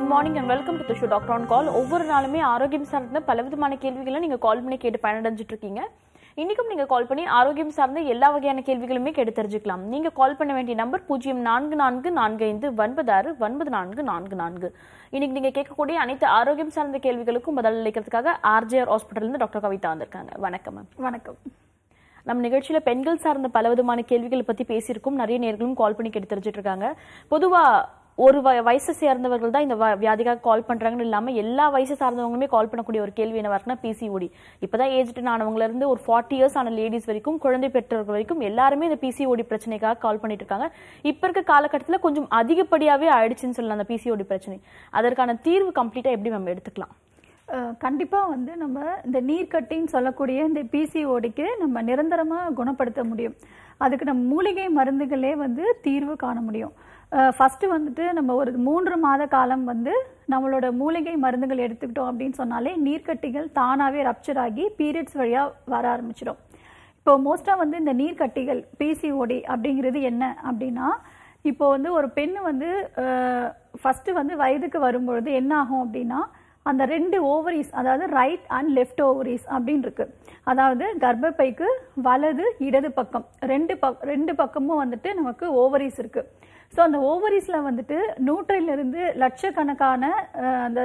Good morning and welcome to show doctor on call ஒவ்வொரு நாளுமே ஆரோக்கியம் சார்ந்த பலவிதமான கேள்விகளை நீங்க கால் பண்ணி கேட்டு பயனடைஞ்சிட்டு இருக்கீங்க இன்னைக்கும் நீங்க கால் பண்ணி ஆரோக்கியம் சார்ந்த எல்லா வகையான கேள்விகளுமே கேட்டு தெரிஞ்சுக்கலாம் நீங்க கால் பண்ண வேண்டிய நம்பர் பூஜ்ஜியம் நான்கு நான்கு நான்கு ஐந்து ஒன்பது ஆறு ஒன்பது நான்கு நான்கு நான்கு இன்னைக்கு நீங்க கேட்கக்கூடிய அனைத்து ஆரோக்கியம் சார்ந்த கேள்விகளுக்கும் பதில் அளிக்கிறதுக்காக ஆர்ஜிஆர் ஹாஸ்பிட்டல் இருந்து டாக்டர் கவிதா வந்திருக்காங்க வணக்கம் மேம் வணக்கம் நம்ம நிகழ்ச்சியில பெண்கள் சார்ந்த பலவிதமான கேள்விகளை பத்தி பேசியிருக்கோம் நிறைய நேர்களும் கால் பண்ணி கேட்டு தெரிஞ்சுட்டு இருக்காங்க பொதுவா ஒரு வ- வயசை சேர்ந்தவர்கள் தான் இந்த வ- வியாதிக்காக கால் பண்றாங்கன்னு இல்லாம எல்லா வயசை சார்ந்தவங்களுமே கால் பண்ணக்கூடிய ஒரு கேள்வி என்னவா இருக்குன்னா பிசிஓடி இப்பதான் ஏஜ்டு ஆனவங்கள இருந்து ஒரு ஃபார்ட்டி இயர்ஸ் ஆன லேடிஸ் வரைக்கும் குழந்தை பெற்றவர்கள் வரைக்கும் எல்லாருமே இந்த பிசிஓடி பிரச்சனைக்காக கால் பண்ணிட்டு இருக்காங்க இப்ப இருக்க காலகட்டத்துல கொஞ்சம் அதிகப்படியாவே ஆயிடுச்சுன்னு சொல்லலாம் அந்த பிசிஓடி பிரச்சனை அதற்கான தீர்வு கம்ப்ளீட்டா எப்படி நம்ம எடுத்துக்கலாம் அஹ் கண்டிப்பா வந்து நம்ம இந்த நீர்க்கட்டின்னு சொல்லக்கூடிய இந்த பிசிஓடிக்கு நம்ம நிரந்தரமா குணப்படுத்த முடியும் அதுக்கு நம்ம மூலிகை மருந்துகளே வந்து தீர்வு காண முடியும் ஃபர்ஸ்ட் வந்துட்டு நம்ம ஒரு மூன்று மாத காலம் வந்து நம்மளோட மூலிகை மருந்துகள் எடுத்துக்கிட்டோம் அப்படின்னு சொன்னாலே நீர்க்கட்டிகள் தானாவே ரப்சர் ஆகி பீரியட்ஸ் வழியா வர ஆரம்பிச்சிடும் இப்போ மோஸ்ட்டாக வந்து இந்த நீர்க்கட்டிகள் பிசிஓடி அப்படிங்கிறது என்ன அப்படின்னா இப்போ வந்து ஒரு பெண் வந்து ஃபஸ்ட்டு வந்து வயதுக்கு வரும்பொழுது என்ன ஆகும் அப்படின்னா அந்த ரெண்டு ஓவரிஸ் அதாவது ரைட் அண்ட் லெஃப்ட் ஓவரிஸ் அப்படின்னு இருக்கு அதாவது கர்ப்பப்பைக்கு வலது இடது பக்கம் ரெண்டு பக் ரெண்டு பக்கமும் வந்துட்டு நமக்கு ஓவரிஸ் இருக்கு ஸோ அந்த ஓவரிஸில் வந்துட்டு நூற்றிலிருந்து லட்சக்கணக்கான அஹ், அந்த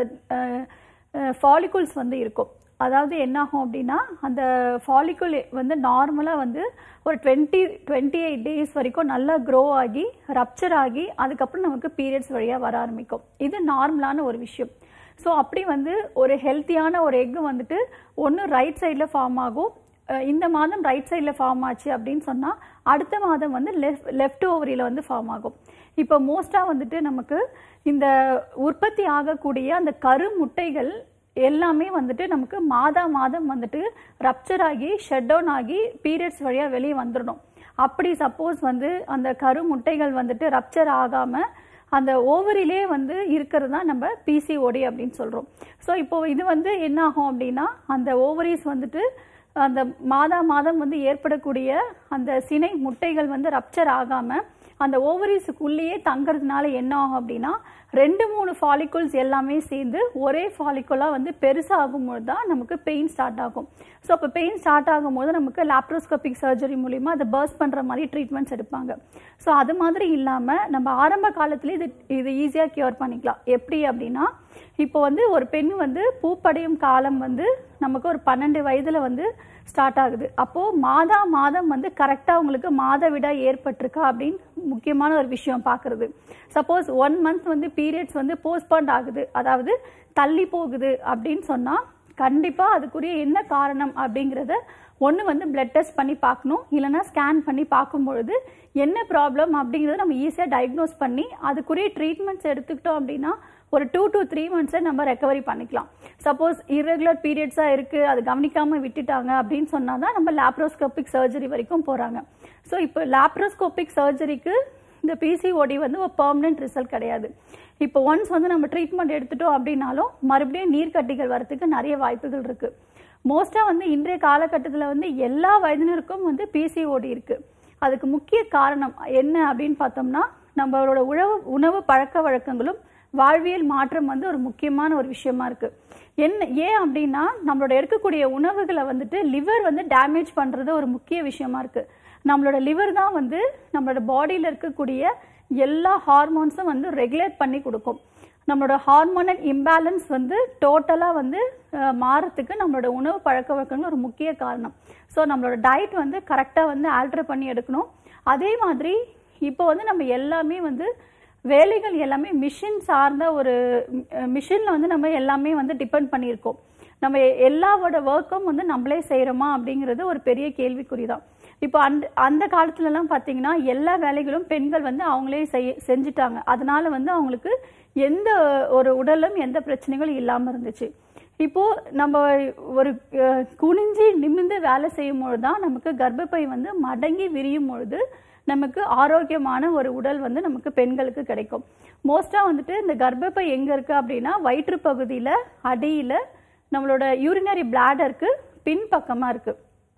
ஃபாலிகுல்ஸ் வந்து இருக்கும் அதாவது என்ன ஆகும் அப்படின்னா அந்த ஃபாலிகுல் வந்து நார்மலாக வந்து ஒரு டுவெண்ட்டி டுவெண்ட்டி எயிட் டேஸ் வரைக்கும் நல்லா க்ரோ ஆகி ரப்சர் ஆகி அதுக்கப்புறம் நமக்கு பீரியட்ஸ் வழியாக வர ஆரம்பிக்கும் இது நார்மலான ஒரு விஷயம் ஸோ அப்படி வந்து ஒரு ஹெல்த்தியான ஒரு எக்கு வந்துட்டு ஒன்று ரைட் சைடில் ஃபார்ம் ஆகும் அஹ் இந்த மாதம் ரைட் சைடில் ஃபார்ம் ஆச்சு அப்படின்னு சொன்னால் அடுத்த மாதம் வந்து லெஃப்ட் லெஃப்ட் ஓவரியில் வந்து ஃபார்ம் ஆகும் இப்போ மோஸ்ட்டாக வந்துட்டு நமக்கு இந்த உற்பத்தி ஆகக்கூடிய அந்த கரு முட்டைகள் எல்லாமே வந்துட்டு நமக்கு மாதா மாதம் வந்துட்டு ரப்சர் ஆகி ஷட் டவுன் ஆகி பீரியட்ஸ் வழியாக வெளியே வந்துடணும் அப்படி சப்போஸ் வந்து அந்த கரு முட்டைகள் வந்துட்டு ரப்சர் ஆகாமல் அந்த ஓவரிலே வந்து இருக்கிறது தான் நம்ம பிசிஓடி அப்படின்னு சொல்கிறோம் ஸோ இப்போ இது வந்து என்ன ஆகும் அப்படின்னா அந்த ஓவரிஸ் வந்துட்டு அந்த மாதா மாதம் வந்து ஏற்படக்கூடிய அந்த சினை முட்டைகள் வந்து ரப்சர் ஆகாம அந்த ஓவரிஸுக்குள்ளேயே தங்கறதுனால என்ன ஆகும் அப்படின்னா ரெண்டு மூணு ஃபாலிகுல்ஸ் எல்லாமே சேர்ந்து ஒரே ஃபாலிகுலாக வந்து பெருசாகும்போது தான் நமக்கு பெயின் ஸ்டார்ட் ஆகும் ஸோ அப்போ பெயின் ஸ்டார்ட் ஆகும்போது நமக்கு லாப்ரோஸ்கோபிக் சர்ஜரி மூலிமா அதை பர்ஸ் பண்ணுற மாதிரி ட்ரீட்மெண்ட்ஸ் எடுப்பாங்க ஸோ அது மாதிரி இல்லாமல் நம்ம ஆரம்ப காலத்துல இது இது ஈஸியாக கியூர் பண்ணிக்கலாம் எப்படி அப்படின்னா இப்போ வந்து ஒரு பெண் வந்து பூப்படையும் காலம் வந்து நமக்கு ஒரு பன்னெண்டு வயதுல வந்து ஸ்டார்ட் ஆகுது அப்போ மாதா மாதம் வந்து கரெக்டாக உங்களுக்கு மாதவிடா ஏற்பட்டிருக்கா அப்படின்னு முக்கியமான ஒரு விஷயம் பார்க்கறது சப்போஸ் ஒன் மந்த் வந்து பீரியட்ஸ் வந்து போஸ்ட்பாண்ட் ஆகுது அதாவது தள்ளி போகுது அப்படின்னு சொன்னா கண்டிப்பா அதுக்குரிய என்ன காரணம் அப்படிங்கிறத ஒன்று வந்து பிளட் டெஸ்ட் பண்ணி பார்க்கணும் இல்லைன்னா ஸ்கேன் பண்ணி பார்க்கும் பொழுது என்ன ப்ராப்ளம் அப்படிங்கிறத நம்ம ஈஸியாக டயக்னோஸ் பண்ணி அதுக்குரிய ட்ரீட்மெண்ட்ஸ் எடுத்துக்கிட்டோம் அப்படின்னா ஒரு டூ to த்ரீ மந்த்ஸை நம்ம ரெக்கவரி பண்ணிக்கலாம் சப்போஸ் irregular பீரியட்ஸாக இருக்குது அது கவனிக்காமல் விட்டுட்டாங்க அப்படின்னு சொன்னால் தான் நம்ம லாப்ரோஸ்கோபிக் சர்ஜரி வரைக்கும் போகிறாங்க ஸோ இப்போ லாப்ரோஸ்கோபிக் சர்ஜரிக்கு இந்த பிசிஓடி வந்து ஒரு பெர்மனன்ட் ரிசல்ட் கிடையாது இப்போ ஒன்ஸ் வந்து நம்ம ட்ரீட்மெண்ட் எடுத்துட்டோம் அப்படின்னாலும் மறுபடியும் நீர்க்கட்டிகள் வரத்துக்கு நிறைய வாய்ப்புகள் இருக்கு மோஸ்ட்டாக வந்து இன்றைய காலகட்டத்தில் வந்து எல்லா வயதினருக்கும் வந்து பிசிஓடி இருக்கு அதுக்கு முக்கிய காரணம் என்ன அப்படின்னு பார்த்தோம்னா நம்மளோட உணவு உணவு பழக்க வழக்கங்களும் வாழ்வியல் மாற்றம் வந்து ஒரு முக்கியமான ஒரு விஷயமா இருக்கு என்ன ஏன் அப்படின்னா நம்மளோட இருக்கக்கூடிய உணவுகளை வந்துட்டு லிவர் வந்து டேமேஜ் பண்றது ஒரு முக்கிய விஷயமா இருக்கு நம்மளோட லிவர் தான் வந்து நம்மளோட பாடியில் இருக்கக்கூடிய எல்லா ஹார்மோன்ஸும் வந்து ரெகுலேட் பண்ணி கொடுக்கும் நம்மளோட ஹார்மோனல் இம்பேலன்ஸ் வந்து டோட்டலாக வந்து அஹ், மாறத்துக்கு நம்மளோட உணவு பழக்க வழக்கங்கள் ஒரு முக்கிய காரணம் ஸோ நம்மளோட டயட் வந்து கரெக்டாக வந்து ஆல்டர் பண்ணி எடுக்கணும் அதே மாதிரி இப்போ வந்து நம்ம எல்லாமே வந்து வேலைகள் எல்லாமே மிஷின் சார்ந்த ஒரு மிஷினில் வந்து நம்ம எல்லாமே வந்து டிபெண்ட் பண்ணியிருக்கோம் நம்ம எல்லாவோட ஒர்க்கும் வந்து நம்மளே செய்கிறோமா அப்படிங்கிறது ஒரு பெரிய கேள்விக்குறி தான் இப்போ அந்த அந்த காலத்துலலாம் பார்த்தீங்கன்னா எல்லா வேலைகளும் பெண்கள் வந்து அவங்களே செய்ய செஞ்சுட்டாங்க அதனால வந்து அவங்களுக்கு எந்த ஒரு உடலும் எந்த பிரச்சனைகளும் இல்லாமல் இருந்துச்சு இப்போ நம்ம ஒரு அஹ், குனிஞ்சு நிமிர்ந்து வேலை செய்யும் பொழுது தான் நமக்கு கர்ப்பப்பை வந்து மடங்கி விரியும் பொழுது நமக்கு ஆரோக்கியமான ஒரு உடல் வந்து நமக்கு பெண்களுக்கு கிடைக்கும் மோஸ்டா வந்துட்டு இந்த கர்ப்பப்பை எங்க இருக்கு அப்படின்னா வயிற்று பகுதியில அடியில நம்மளோட யூரினரி பிளாடருக்கு பின் பக்கமா இருக்கு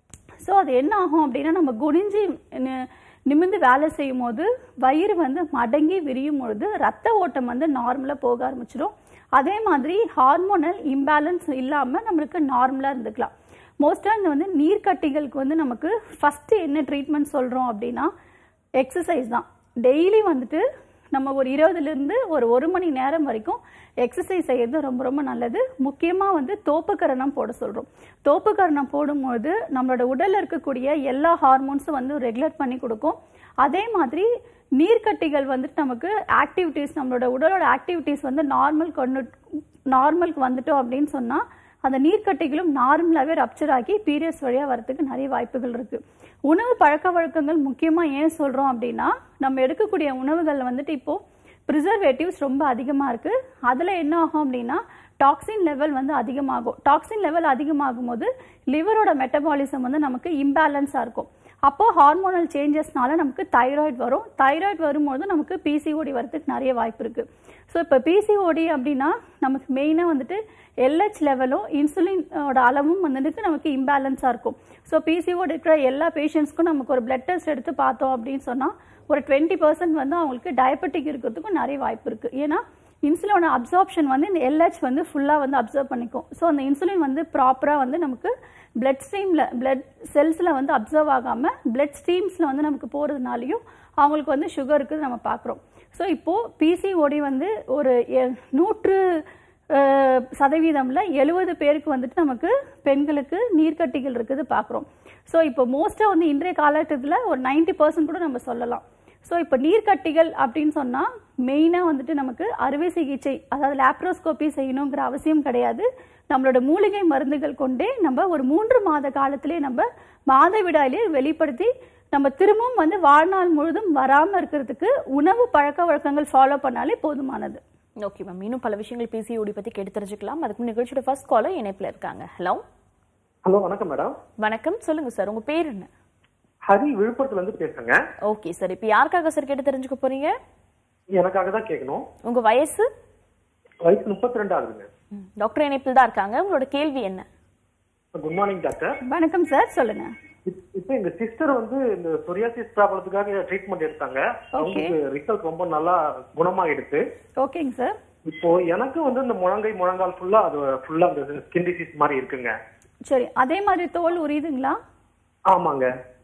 ஸோ அது என்ன ஆகும் அப்படின்னா நம்ம குனிஞ்சு நி- நிமிர்ந்து வேலை செய்யும் போது வயிறு வந்து மடங்கி விரியும் பொழுது ரத்த ஓட்டம் வந்து நார்மலாக போக ஆரம்பிச்சிடும் அதே மாதிரி ஹார்மோனல் இம்பேலன்ஸ் இல்லாமல் நம்மளுக்கு நார்மலாக இருந்துக்கலாம் மோஸ்ட்டாக இந்த வந்து நீர்க்கட்டிகளுக்கு வந்து நமக்கு ஃபஸ்ட்டு என்ன ட்ரீட்மெண்ட் சொல்கிறோம் அப்படின்னா எக்ஸசைஸ் தான் டெய்லி வந்துட்டு நம்ம ஒரு இருபதுலேருந்து ஒரு ஒரு மணி நேரம் வரைக்கும் எக்ஸசைஸ் செய்யறது ரொம்ப ரொம்ப நல்லது முக்கியமாக வந்து தோப்புக்கரணம் போட சொல்கிறோம் தோப்புக்கரணம் போடும்போது நம்மளோட உடலில் இருக்கக்கூடிய எல்லா ஹார்மோன்ஸும் வந்து ரெகுலேட் பண்ணி கொடுக்கும் அதே மாதிரி நீர்க்கட்டிகள் வந்துட்டு நமக்கு ஆக்டிவிட்டீஸ் நம்மளோட உடலோட ஆக்டிவிட்டீஸ் வந்து நார்மல் கொண்டு நார்மலுக்கு வந்துட்டோம் அப்படின்னு சொன்னால் அந்த நீர்க்கட்டிகளும் நார்மலாகவே ரப்சர் ஆகி பீரியட்ஸ் வழியாக வரதுக்கு நிறைய வாய்ப்புகள் இருக்குது உணவு பழக்க வழக்கங்கள் முக்கியமாக ஏன் சொல்கிறோம் அப்படின்னா நம்ம எடுக்கக்கூடிய உணவுகள் வந்துட்டு இப்போது ப்ரிசர்வேட்டிவ்ஸ் ரொம்ப அதிகமாக இருக்குது அதில் என்ன ஆகும் அப்படின்னா டாக்ஸின் லெவல் வந்து அதிகமாகும் டாக்ஸின் லெவல் அதிகமாகும் போது லிவரோட மெட்டபாலிசம் வந்து நமக்கு இம்பேலன்ஸாக இருக்கும் அப்போ ஹார்மோனல் சேஞ்சஸ்னால நமக்கு தைராய்டு வரும் தைராய்டு வரும்போது நமக்கு பிசிஓடி வரதுக்கு நிறைய வாய்ப்பு இருக்கு ஸோ இப்போ பிசிஓடி அப்படின்னா நமக்கு மெயினாக வந்துட்டு எல்ஹெச் லெவலும் இன்சுலினோட அளவும் வந்துட்டு நமக்கு இம்பேலன்ஸாக இருக்கும் ஸோ பிசிஓடி இருக்கிற எல்லா பேஷண்ட்ஸ்க்கும் நமக்கு ஒரு பிளட் டெஸ்ட் எடுத்து பார்த்தோம் அப்படின்னு சொன்னால் ஒரு டுவெண்ட்டி பர்சன்ட் வந்து அவங்களுக்கு டயபெட்டிக் இருக்கிறதுக்கும் நிறைய வாய்ப்பு இருக்குது ஏன்னா இன்சுலினோட அப்சார்ப்ஷன் வந்து இந்த எல்ஹெச் வந்து ஃபுல்லாக வந்து அப்சர்வ் பண்ணிக்கும் ஸோ அந்த இன்சுலின் வந்து ப்ராப்பராக வந்து நமக்கு பிளட் ஸ்ட்ரீமில் பிளட் செல்ஸில் வந்து அப்சர்வ் ஆகாமல் பிளட் ஸ்ட்ரீம்ஸில் வந்து நமக்கு போகிறதுனாலையும் அவங்களுக்கு வந்து சுகர் இருக்குது நம்ம பார்க்குறோம் ஸோ இப்போது பிசிஓடி வந்து ஒரு எ- நூற்று அஹ், சதவீதம்ல எழுபது பேருக்கு வந்துட்டு நமக்கு பெண்களுக்கு நீர்க்கட்டிகள் இருக்குது பார்க்குறோம் ஸோ இப்போ மோஸ்ட்டாக வந்து இன்றைய காலகட்டத்தில் ஒரு 90% பர்சன்ட் கூட நம்ம சொல்லலாம் ஸோ இப்போ நீர்க்கட்டிகள் அப்படின்னு சொன்னால் மெயினாக வந்துட்டு நமக்கு அறுவை சிகிச்சை அதாவது லேப்ரோஸ்கோபி செய்யணுங்கிற அவசியம் கிடையாது நம்மளோட மூலிகை மருந்துகள் கொண்டே நம்ம ஒரு மூன்று மாத காலத்திலே நம்ம மாதவிடாயிலே வெளிப்படுத்தி நம்ம திரும்பவும் வந்து வாழ்நாள் முழுதும் வராமல் இருக்கிறதுக்கு உணவு பழக்க வழக்கங்கள் ஃபாலோ பண்ணாலே போதுமானது ஓகே மேம் இன்னும் பல விஷயங்கள் பிசிஓடி பத்தி கேட்டு தெரிஞ்சுக்கலாம் அதுக்கு முன் நிகழ்ச்சியோட ஃபர்ஸ்ட் காலர் இணைப்புல இருக்காங்க ஹலோ ஹலோ வணக்கம் மேடம் வணக்கம் சொல்லுங்க சார் உங்க பேர் என்ன ஹரி விழுப்புரத்துல இருந்து பேசுறேங்க ஓகே சார் இப்போ யாருக்காக சார் கேட்டு தெரிஞ்சுக்க போறீங்க எனக்காக தான் கேட்கணும் உங்க வயசு வயசு முப்பத்தி ரெண்டு ஆகுதுங்க ம், டாக்டர் இணைப்பில் தான் இருக்காங்க உங்களோட கேள்வி என்ன குட் மார்னிங் டாக்டர் வணக்கம் சார் சொல்லுங்க இப்- இப்போ எங்க சிஸ்டர் வந்து இந்த சொரியாசிஸ் ப்ராப்ளத்துக்காக ட்ரீட்மெண்ட் எடுத்தாங்க அவங்களுக்கு ரிசல்ட் ரொம்ப நல்லா குணமாயிடுச்சு ஓகேங்க சார் இப்போ எனக்கு வந்து இந்த முழங்கை முழங்கால் ஃபுல்லா அது ஃபுல்லா அந்த ஸ்கின் டிசீஸ் மாதிரி இருக்குங்க சரி அதே மாதிரி தோல் உரியுதுங்களா ஆமாங்க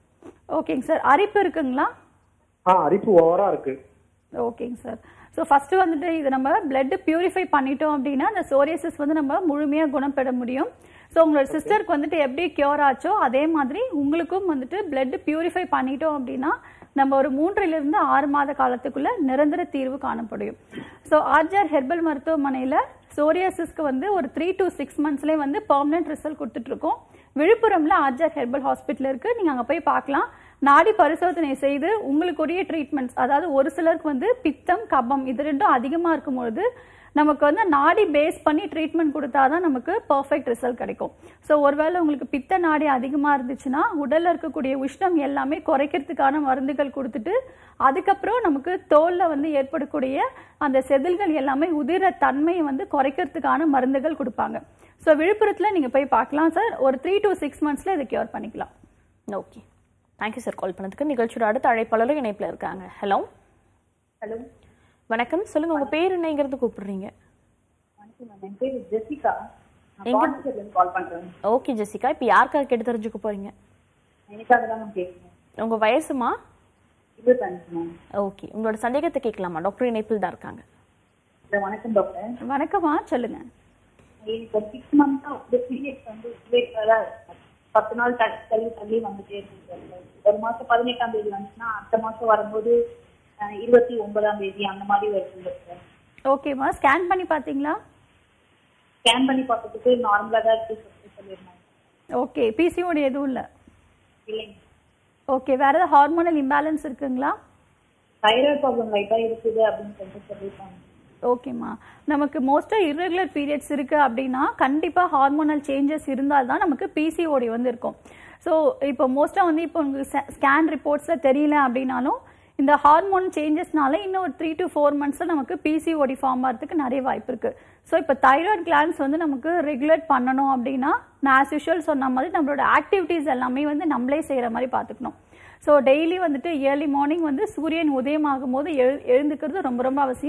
ஓகேங்க சார் அரிப்பு இருக்குங்களா ஆ அரிப்பு ஓவரா இருக்கு ஓகேங்க சார் ஸோ ஃபஸ்ட்டு வந்துட்டு இது நம்ம blood பியூரிஃபை பண்ணிட்டோம் அப்படின்னா அந்த சோரியாசிஸ் வந்து நம்ம முழுமையாக குணப்பட முடியும் ஸோ உங்களோட சிஸ்டருக்கு வந்துட்டு எப்படி கியூர் ஆச்சோ அதே மாதிரி உங்களுக்கும் வந்துட்டு blood பியூரிஃபை பண்ணிட்டோம் அப்படின்னா நம்ம ஒரு மூன்றிலிருந்து ஆறு மாத காலத்துக்குள்ள நிரந்தர தீர்வு காணப்படும் ஸோ ஆர்ஜர் ஹெர்பல் மருத்துவமனையில் சோரியாசிஸ்க்கு வந்து ஒரு த்ரீ to சிக்ஸ் மந்த்ஸ்லேயே வந்து பெர்மனன்ட் ரிசல்ட் கொடுத்துட்ருக்கோம் விழுப்புரம்ல ஆர்ஜர் ஹெர்பல் ஹாஸ்பிட்டல் இருக்கு நீங்க அங்க போய் பார்க்கலாம் நாடி பரிசோதனை செய்து உங்களுக்குரிய ட்ரீட்மெண்ட்ஸ் அதாவது ஒரு சிலருக்கு வந்து பித்தம் கபம் இது ரெண்டும் அதிகமா இருக்கும்பொழுது நமக்கு வந்து நாடி பேஸ் பண்ணி ட்ரீட்மெண்ட் கொடுத்தாதான் நமக்கு பர்ஃபெக்ட் ரிசல்ட் கிடைக்கும் ஸோ ஒருவேளை உங்களுக்கு பித்த நாடி அதிகமா இருந்துச்சுன்னா உடல்ல இருக்கக்கூடிய உஷ்ணம் எல்லாமே குறைக்கிறதுக்கான மருந்துகள் கொடுத்துட்டு அதுக்கப்புறம் நமக்கு தோல்ல வந்து ஏற்படக்கூடிய அந்த செதில்கள் எல்லாமே உதிர தன்மையை வந்து குறைக்கிறதுக்கான மருந்துகள் கொடுப்பாங்க ஸோ விழுப்புரத்தில் நீங்கள் போய் பார்க்கலாம் சார் ஒரு த்ரீ to சிக்ஸ் மந்த்ஸில் இதை கியூர் பண்ணிக்கலாம் ஓகே தேங்க்யூ சார் கால் பண்ணதுக்கு நிகழ்ச்சியோட அடுத்த அழைப்பாளரும் இணைப்புல இருக்காங்க ஹலோ ஹலோ வணக்கம் சொல்லுங்க உங்க பேர் என்னங்கிறது கூப்பிடுறீங்க வணக்கம் மேம் என் பேர் ஜெசிகா நான் எங்க- பாண்டிச்சேரியிலேருந்து கால் பண்றேன் ஓகே ஜெசிகா இப்போ யாருக்காக கேட்டு தெரிஞ்சுக்க போறீங்க எனக்காக தான் மேம் கேட்கணும் உங்க வயசுமா இருபத்தஞ்சு மேம் ஓகே உங்களோட சந்தேகத்தை கேட்கலாமா டாக்டர் இணைப்பில் தான் இருக்காங்க இல்லை வணக்கம் டாக்டர் வணக்கம்மா சொல்லுங்க எனக்கு ஒரு சிக்ஸ் மந்த்ஸா வந்து பீரியட்ஸ் வந்து irregular-ஆ இருக்கு. பத்து நாள் தள்ளி தள்ளி தள்ளி வந்துட்டே இருக்கு doctor. ஒரு மாசம் பதினெட்டாம் தேதி வந்துச்சுன்னா அடுத்த மாசம் வரும்போது அஹ், இருபத்தி ஒன்பதாம் தேதி அந்த மாதிரி வருது டாக்டர் ஓகேம்மா ஸ்கேன் பண்ணி பார்த்தீங்களா ஸ்கேன் பண்ணி பார்த்ததுக்கு நார்மலா தான் இருக்கு சொல்லி சொல்லியிருந்தாங்க ஓகே பிசிஓடி எதுவும் இல்லை இல்லைங்க ஓகே வேற ஏதாவது ஹார்மோனல் இம்பேலன்ஸ் இருக்குங்களா தைராய்டு ப்ராப்ளம் லைட்டா இருக்குது அப்படின்னு சொல்லிட்டு சொல்லியிருக்காங்க ஓகேம்மா நமக்கு மோஸ்ட்டாக irregular பீரியட்ஸ் இருக்குது அப்படின்னா கண்டிப்பாக ஹார்மோனல் சேஞ்சஸ் இருந்தால் தான் நமக்கு பிசிஓடி வந்து இருக்கும் ஸோ இப்போ மோஸ்ட்டாக வந்து இப்போ உங்களுக்கு ஸ்கேன் ரிப்போர்ட்ஸில் தெரியல அப்படின்னாலும் இந்த ஹார்மோன் சேஞ்சஸ்னால இன்னும் ஒரு த்ரீ டு ஃபோர் மந்த்ஸில் நமக்கு பிசிஓடி ஃபார்ம் ஆகிறதுக்கு நிறைய வாய்ப்பு இருக்குது ஸோ இப்போ தைராய்டு கிளான்ஸ் வந்து நமக்கு ரெகுலேட் பண்ணணும் அப்படின்னா நான் ஆஸ் யூஷுவல் சொன்ன மாதிரி நம்மளோட ஆக்டிவிட்டீஸ் எல்லாமே வந்து நம்மளே செய்கிற மாதிரி பார்த்துக்கணும் ஸோ டெய்லி வந்துட்டு ஏர்லி மார்னிங் வந்து சூரியன் உதயம் ஆகும்போது எழு எழுந்துக்கிறது ரொம்ப ரொம்ப அவசியம்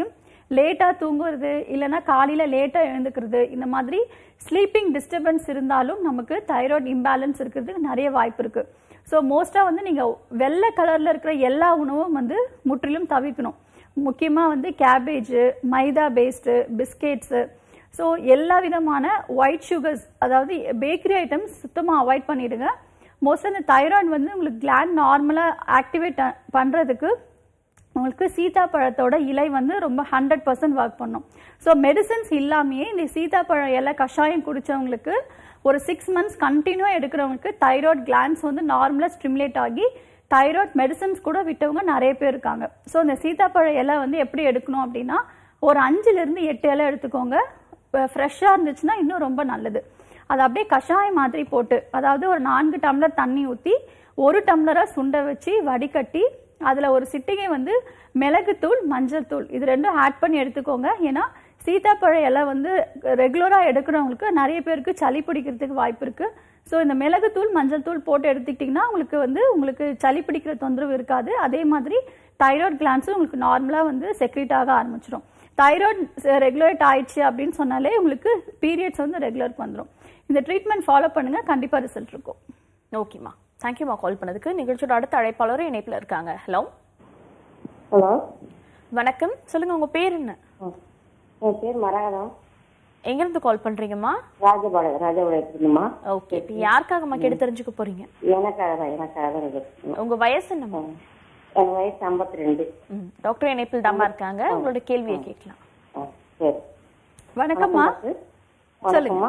லேட்டா தூங்குறது இல்லைன்னா காலையில லேட்டா எழுந்துக்கிறது இந்த மாதிரி ஸ்லீப்பிங் டிஸ்டர்பன்ஸ் இருந்தாலும் நமக்கு தைராய்டு இம்பேலன்ஸ் இருக்கிறதுக்கு நிறைய வாய்ப்பு இருக்கு ஸோ மோஸ்டா வந்து நீங்க வெள்ளை கலர்ல இருக்கிற எல்லா உணவும் வந்து முற்றிலும் தவிர்க்கணும் முக்கியமா வந்து cabbage maida based biscuits so எல்லா விதமான ஒயிட் சுகர்ஸ் அதாவது பேக்கரி ஐட்டம்ஸ் சுத்தமாக அவாய்ட் பண்ணிடுங்க மோஸ்ட் இந்த தைராய்டு வந்து உங்களுக்கு கிளாண்ட் நார்மலாக ஆக்டிவேட் பண்ணுறதுக்கு உங்களுக்கு சீதாப்பழத்தோட இலை வந்து ரொம்ப ஹண்ட்ரட் பர்சன்ட் ஒர்க் பண்ணும் ஸோ மெடிசன்ஸ் இல்லாமையே இந்த சீதாப்பழ இலை கஷாயம் குடிச்சவங்களுக்கு ஒரு சிக்ஸ் மந்த்ஸ் கண்டினியூ எடுக்கிறவங்களுக்கு தைராய்டு கிளாண்ட்ஸ் வந்து நார்மலாக ஸ்டிமுலேட் ஆகி தைராய்டு மெடிசன்ஸ் கூட விட்டவங்க நிறைய பேர் இருக்காங்க ஸோ இந்த சீதாப்பழ இலை வந்து எப்படி எடுக்கணும் அப்படின்னா ஒரு அஞ்சுலேருந்து எட்டு இலை எடுத்துக்கோங்க ஃப்ரெஷ்ஷாக இருந்துச்சுன்னா இன்னும் ரொம்ப நல்லது அது அப்படியே கஷாயம் மாதிரி போட்டு அதாவது ஒரு நான்கு டம்ளர் தண்ணி ஊற்றி ஒரு டம்ளராக சுண்ட வச்சு வடிகட்டி அதில் ஒரு சிட்டிகை வந்து மிளகுத்தூள் மஞ்சள் தூள் இது ரெண்டும் ஆட் பண்ணி எடுத்துக்கோங்க ஏன்னா சீதாப்பழ இலை வந்து ரெகுலராக எடுக்கிறவங்களுக்கு நிறைய பேருக்கு சளி பிடிக்கிறதுக்கு வாய்ப்பு இருக்குது ஸோ இந்த மிளகுத்தூள் மஞ்சள் தூள் போட்டு எடுத்துக்கிட்டிங்கன்னா உங்களுக்கு வந்து உங்களுக்கு சளி பிடிக்கிற தொந்தரவு இருக்காது அதே மாதிரி தைராய்டு கிளான்ஸும் உங்களுக்கு நார்மலாக வந்து செக்ரேட் ஆக ஆரம்பிச்சிடும் தைராய்டு ரெகுலேட் ஆயிடுச்சு அப்படின்னு சொன்னாலே உங்களுக்கு பீரியட்ஸ் வந்து ரெகுலருக்கு வந்துடும் இந்த ட்ரீட்மெண்ட் ஃபாலோ பண்ணுங்க கண்டிப்பாக ரிசல்ட் இருக்கும் ஓகேம்மா தேங்க்யூம்மா கால் பண்ணதுக்கு நிகழ்ச்சியோட அடுத்த அழைப்பாளரும் இணைப்புல இருக்காங்க ஹலோ ஹலோ வணக்கம் சொல்லுங்க உங்க பேர் என்ன என் பேர் மரகதம் எங்கிருந்து கால் பண்றீங்கம்மா ராஜபாளையம் ராஜபாளையம் இருக்குமா ஓகே இப்போ யாருக்காகம்மா கேட்டு தெரிஞ்சுக்க போறீங்க எனக்காக தான் எனக்காக தான் இருக்கு உங்க வயசு என்னம்மா என் வயசு ஐம்பத்தி ரெண்டு ம், டாக்டர் இணைப்பில் தாம்மா இருக்காங்க உங்களோட கேள்வியை கேட்கலாம் சரி வணக்கம்மா டாக்டர். வணக்கம்மா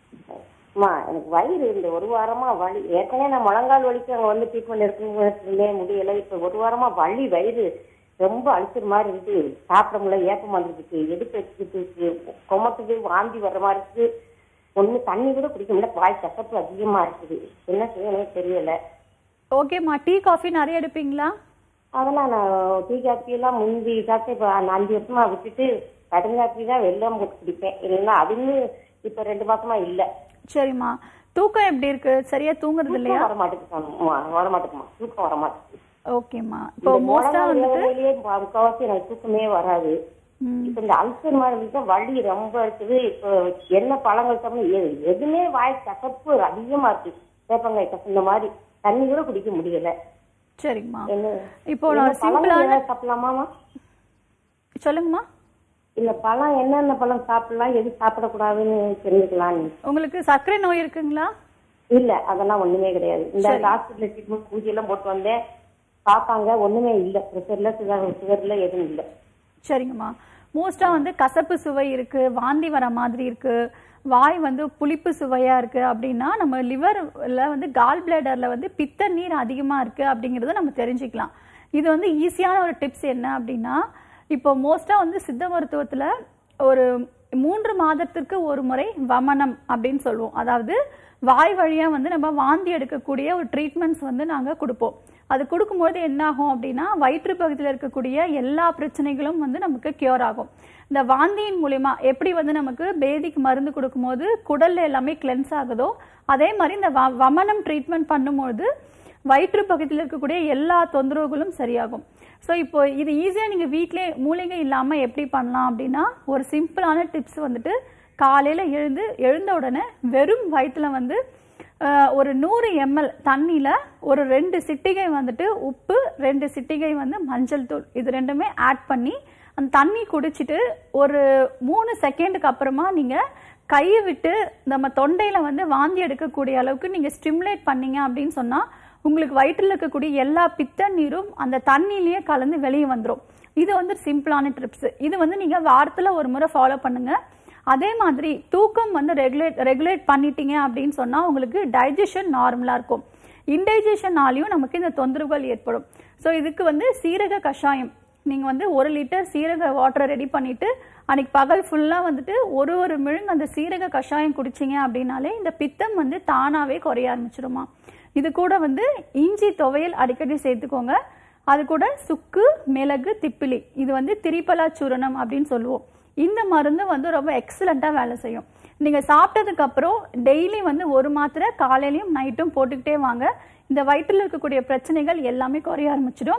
அம்மா எனக்கு வயிறு இந்த ஒரு வாரமா வலி ஏற்கனவே நான் முழங்கால் வலிக்கு அங்க வந்து ட்ரீட்மெண்ட் எடுக்கணும்னு முடியல இப்ப ஒரு வாரமா வலி வயிறு ரொம்ப அழுத்துற மாதிரி இருக்கு சாப்பிட முடியல ஏப்பம் வந்துருக்கு எடுப்பு வச்சுக்கிட்டு இருக்கு கொமத்துக்கு வாந்தி வர்ற மாதிரி இருக்கு ஒண்ணு தண்ணி கூட குடிக்க முடியல வாய் கசப்பு அதிகமா இருக்குது என்ன செய்யணும் தெரியல ஓகேம்மா டீ காஃபி நிறைய எடுப்பீங்களா அதெல்லாம் நான் டீ காப்பி எல்லாம் முந்தி காப்பி இப்போ அந்த அஞ்சு வருஷமா விட்டுட்டு கடுங்காப்பி தான் வெள்ளம் போட்டு குடிப்பேன் இல்லைன்னா அதுவும் இப்ப ரெண்டு மாசமா இல்ல சரிம்மா தூக்கம் எப்படி இருக்கு சரியா தூங்குறது இல்லையா தூக்கம் வர மாட்டேங்குது வர மாட்டேங்குமா தூக்கம் வர மாட்டேங்குது ஓகேம்மா இப்போ இந்த மோஸ்டா முழங்கால் வந்துட்டு வேலையிலேயே முக்காவாசி எனக்கு தூக்கமே வராது ம், இப்ப இந்த அல்சர் மாதிரி இருந்துச்சு வலி ரொம்ப இருக்குது இப்போ என்ன பழங்கள் சாப்பிடணும் எது- எதுவுமே வாய் கசப்பு அதிகமா இருக்கு வேப்பங்காய் கசந்த மாதிரி தண்ணி கூட குடிக்க முடியல சரிங்கம்மா என்ன இப்போ என்ன நான் பழங்கள் சிம்பிளான ஏதாவது சாப்பிடலாமாமா சொல்லுங்கம்மா இல்ல பழம் என்னென்ன பழம் சாப்பிடலாம் எது சாப்பிடக்கூடாதுன்னு தெரிஞ்சுக்கலாம் உங்களுக்கு சர்க்கரை நோய் இருக்குங்களா இல்ல அதெல்லாம் ஒண்ணுமே கிடையாது இந்த ஹாஸ்பிட்டல் ட்ரீட்மெண்ட் பூஜை எல்லாம் போட்டு வந்தேன் பார்த்தாங்க ஒண்ணுமே இல்ல ப்ரெஷர்ல சுகர் சுகர்ல எதுவும் இல்ல சரிங்கம்மா மோஸ்டா வந்து கசப்பு சுவை இருக்கு வாந்தி வர மாதிரி இருக்கு வாய் வந்து புளிப்பு சுவையா இருக்கு அப்படின்னா நம்ம லிவர்ல வந்து கால் பிளேடர்ல வந்து பித்த நீர் அதிகமா இருக்கு அப்படிங்கறத நம்ம தெரிஞ்சுக்கலாம் இது வந்து ஈஸியான ஒரு டிப்ஸ் என்ன அப்படின்னா இப்போ மோஸ்டா வந்து சித்த மருத்துவத்துல ஒரு மூன்று மாதத்திற்கு ஒரு முறை வமனம் அப்படின்னு சொல்லுவோம் அதாவது வாய் வழியா வந்து நம்ம வாந்தி எடுக்கக்கூடிய ஒரு ட்ரீட்மெண்ட்ஸ் வந்து நாங்க கொடுப்போம் அது கொடுக்கும்போது என்ன ஆகும் அப்படின்னா வயிற்று பகுதியில் இருக்கக்கூடிய எல்லா பிரச்சனைகளும் வந்து நமக்கு கியூர் ஆகும் இந்த வாந்தியின் மூலியமா எப்படி வந்து நமக்கு பேதிக்கு மருந்து கொடுக்கும்போது குடல்ல எல்லாமே கிளென்ஸ் ஆகுதோ அதே மாதிரி இந்த வ- வமனம் ட்ரீட்மெண்ட் பண்ணும்போது வயிற்று பகுதியில் இருக்கக்கூடிய எல்லா தொந்தரவுகளும் சரியாகும் ஸோ இப்போ இது ஈஸியாக நீங்கள் வீட்டிலே மூலிகை இல்லாமல் எப்படி பண்ணலாம் அப்படின்னா ஒரு சிம்பிளான டிப்ஸ் வந்துட்டு காலையில் எழுந்து எழுந்த உடனே வெறும் வயிற்றுல வந்து அஹ், ஒரு நூறு எம்எல் தண்ணியில் ஒரு ரெண்டு சிட்டிகை வந்துட்டு உப்பு ரெண்டு சிட்டிகை வந்து மஞ்சள் தூள் இது ரெண்டுமே ஆட் பண்ணி அந்த தண்ணி குடிச்சிட்டு ஒரு மூணு செகண்டுக்கு அப்புறமா நீங்கள் கையை விட்டு நம்ம தொண்டையில வந்து வாந்தி எடுக்கக்கூடிய அளவுக்கு நீங்க ஸ்டிமுலேட் பண்ணீங்க அப்படின்னு சொன்னா உங்களுக்கு வயிற்றில் இருக்கக்கூடிய எல்லா பித்த நீரும் அந்த தண்ணியிலேயே கலந்து வெளியே வந்துரும் இது வந்து சிம்பிளான ட்ரிப்ஸ் இது வந்து நீங்க வாரத்துல ஒரு முறை ஃபாலோ பண்ணுங்க அதே மாதிரி தூக்கம் வந்து ரெகுலேட் ரெகுலேட் பண்ணிட்டீங்க அப்படின்னு சொன்னா உங்களுக்கு டைஜஷன் நார்மலா இருக்கும் இன்டைஜஷனாலையும் நமக்கு இந்த தொந்தரவுகள் ஏற்படும் ஸோ இதுக்கு வந்து சீரக கஷாயம் நீங்கள் வந்து ஒரு லிட்டர் சீரக வாட்டரை ரெடி பண்ணிட்டு அன்னைக்கு பகல் ஃபுல்லாக வந்துட்டு ஒரு ஒரு மிழுங்கு அந்த சீரக கஷாயம் குடிச்சிங்க அப்படின்னாலே இந்த பித்தம் வந்து தானாகவே குறைய ஆரம்பிச்சிடுமா இது கூட வந்து இஞ்சி துவையல் அடிக்கடி சேர்த்துக்கோங்க அது கூட சுக்கு மிளகு திப்பிலி இது வந்து திரிபலா சூரணம் அப்படின்னு சொல்லுவோம் இந்த மருந்து வந்து ரொம்ப எக்ஸலண்ட்டாக வேலை செய்யும் நீங்கள் சாப்பிட்டதுக்கு அப்புறம் டெய்லி வந்து ஒரு மாத்திரை காலையிலையும் நைட்டும் போட்டுக்கிட்டே வாங்க இந்த வயிற்றில் இருக்கக்கூடிய பிரச்சனைகள் எல்லாமே குறைய ஆரம்பிச்சிடும்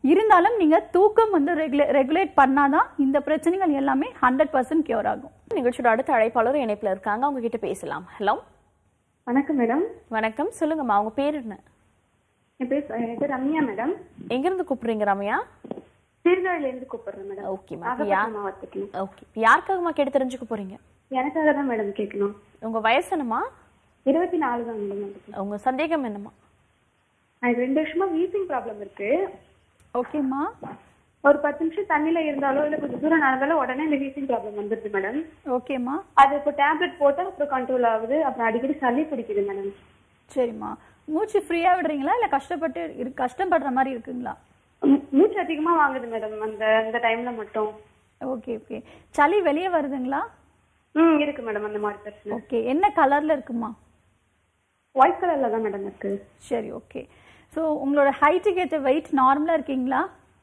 இருந்தாலும் நீங்க தூக்கம் வந்து ரெகுலே ரெகுலேட் பண்ணாதான் இந்த பிரச்சனைகள் எல்லாமே ஹண்ட்ரட் பர்சன்ட் கியூர் ஆகும் நிகழ்ச்சியோட அடுத்த அழைப்பாளர் இணைப்புல இருக்காங்க அவங்க கிட்ட பேசலாம் ஹலோ வணக்கம் மேடம் வணக்கம் சொல்லுங்கம்மா அவங்க பேர் என்ன என் பேர் என் பேர் ரம்யா மேடம் எங்க இருந்து கூப்பிடுறீங்க ரம்யா சீர்காழில இருந்து கூப்பிடுறேன் மேடம் ஓகேம்மா நாகப்பட்டினம் மாவட்டத்துக்கு ஓகே யாருக்காகம்மா கேட்டு தெரிஞ்சுக்க போறீங்க எனக்காக தான் மேடம் கேட்கணும் உங்க வயசு என்னம்மா இருபத்தி நாலு தான் மேடம் எனக்கு. உங்க சந்தேகம் என்னம்மா எனக்கு ரெண்டு வருஷமா வீசிங் ப்ராப்ளம் இருக்கு ஓகேம்மா ஒரு பத்து நிமிஷம் தண்ணியில இருந்தாலோ இல்ல கொஞ்சம் தூரம் நடந்தாலும் உடனே இந்த வீசிங் ப்ராப்ளம் வந்துருது மேடம் ஓகேம்மா அது இப்போ டேப்லெட் போட்டா அப்புறம் கண்ட்ரோல் ஆகுது அப்புறம் அடிக்கடி சளி பிடிக்குது மேடம் சரிம்மா மூச்சு ஃப்ரீயா விடுறீங்களா இல்ல கஷ்டப்பட்டு இரு- கஷ்டப்படுற மாதிரி இருக்குங்களா மூ- மூச்சு அதிகமா வாங்குது மேடம் அந்த அந்த டைம்ல மட்டும் ஓகே ஓகே சளி வெளியே வருதுங்களா ம் இருக்கு மேடம் அந்த மாதிரி பிரச்சனை ஓகே என்ன கலர்ல இருக்குமா ஒயிட் கலர்ல தான் மேடம் இருக்கு சரி ஓகே ஸோ உங்களோட ஹைட்டுக்கு ஏற்ற வெயிட் நார்மலாக இருக்கீங்களா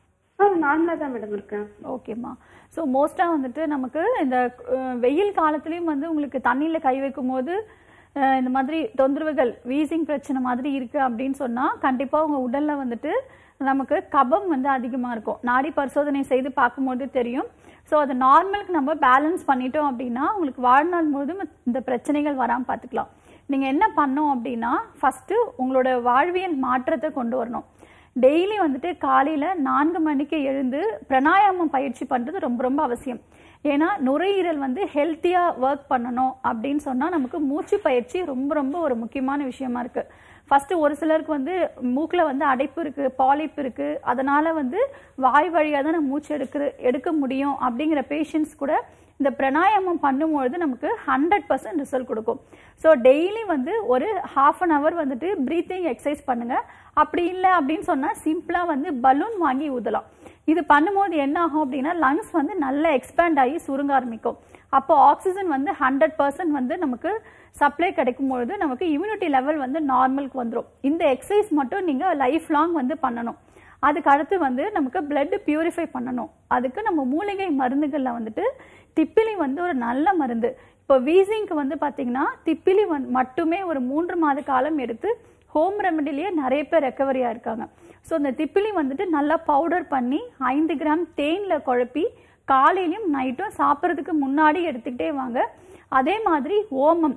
ஆ நார்மலா தான் மேடம் இருக்கேன் ஓகேம்மா ஸோ மோஸ்ட்டாக வந்துட்டு நமக்கு இந்த அஹ், வெயில் காலத்துலேயும் வந்து உங்களுக்கு தண்ணியில் கை வைக்கும் போது அஹ், இந்த மாதிரி தொந்தரவுகள் வீசிங் பிரச்சனை மாதிரி இருக்குது அப்படின்னு சொன்னால் கண்டிப்பாக உங்கள் உடலில் வந்துட்டு நமக்கு கபம் வந்து அதிகமாக இருக்கும் நாடி பரிசோதனை செய்து பார்க்கும்போது தெரியும் ஸோ அதை நார்மலுக்கு நம்ம பேலன்ஸ் பண்ணிட்டோம் அப்படின்னா உங்களுக்கு வாழ்நாள் முழுதும் இந்த பிரச்சனைகள் வராமல் பார்த்துக்கலாம் நீங்கள் என்ன பண்ணோம் அப்படின்னா ஃபஸ்ட்டு உங்களோட வாழ்வியல் மாற்றத்தை கொண்டு வரணும் டெய்லி வந்துட்டு காலையில் நான்கு மணிக்கு எழுந்து பிராணாயாமம் பயிற்சி பண்ணுறது ரொம்ப ரொம்ப அவசியம் ஏன்னா நுரையீரல் வந்து ஹெல்த்தியாக ஒர்க் பண்ணணும் அப்படின்னு சொன்னால் நமக்கு மூச்சு பயிற்சி ரொம்ப ரொம்ப ஒரு முக்கியமான விஷயமா இருக்குது ஃபஸ்ட்டு ஒரு சிலருக்கு வந்து மூக்கில் வந்து அடைப்பு இருக்குது பாலிப் இருக்குது அதனால் வந்து வாய் வழியாக தான் நம்ம மூச்சு எடுக்கிற எடுக்க முடியும் அப்படிங்கிற பேஷண்ட்ஸ் கூட இந்த பிராணாயாமம் பண்ணும்பொழுது நமக்கு ஹண்ட்ரட் பர்சன்ட் ரிசல்ட் கொடுக்கும் ஸோ டெய்லி வந்து ஒரு ஹாஃப் அன் ஹவர் வந்துட்டு ப்ரீத்திங் எக்ஸசைஸ் பண்ணுங்க அப்படி இல்லை அப்படின்னு சொன்னால் சிம்பிளாக வந்து பலூன் வாங்கி ஊதலாம் இது பண்ணும்போது என்ன ஆகும் அப்படின்னா லங்ஸ் வந்து நல்லா எக்ஸ்பேண்ட் ஆகி சுருங்க ஆரம்பிக்கும் அப்போ ஆக்சிஜன் வந்து ஹண்ட்ரட் பர்சன்ட் வந்து நமக்கு சப்ளை கிடைக்கும் பொழுது நமக்கு இம்யூனிட்டி லெவல் வந்து நார்மலுக்கு வந்துடும் இந்த எக்ஸசைஸ் மட்டும் நீங்கள் லைஃப் லாங் வந்து பண்ணணும் அதுக்கு அடுத்து வந்து நமக்கு பிளட் பியூரிஃபை பண்ணணும் அதுக்கு நம்ம மூலிகை மருந்துகளில் வந்துட்டு திப்பிலி வந்து ஒரு நல்ல மருந்து இப்போ வீசிங்க்கு வந்து பார்த்தீங்கன்னா திப்பிலி வந் மட்டுமே ஒரு மூன்று மாத காலம் எடுத்து ஹோம் ரெமெடிலேயே நிறைய பேர் ரெக்கவரியாக இருக்காங்க ஸோ இந்த திப்பிலி வந்துட்டு நல்லா பவுடர் பண்ணி ஐந்து கிராம் தேனில் குழப்பி காலையிலையும் நைட்டும் சாப்பிட்றதுக்கு முன்னாடி எடுத்துக்கிட்டே வாங்க அதே மாதிரி ஓமம்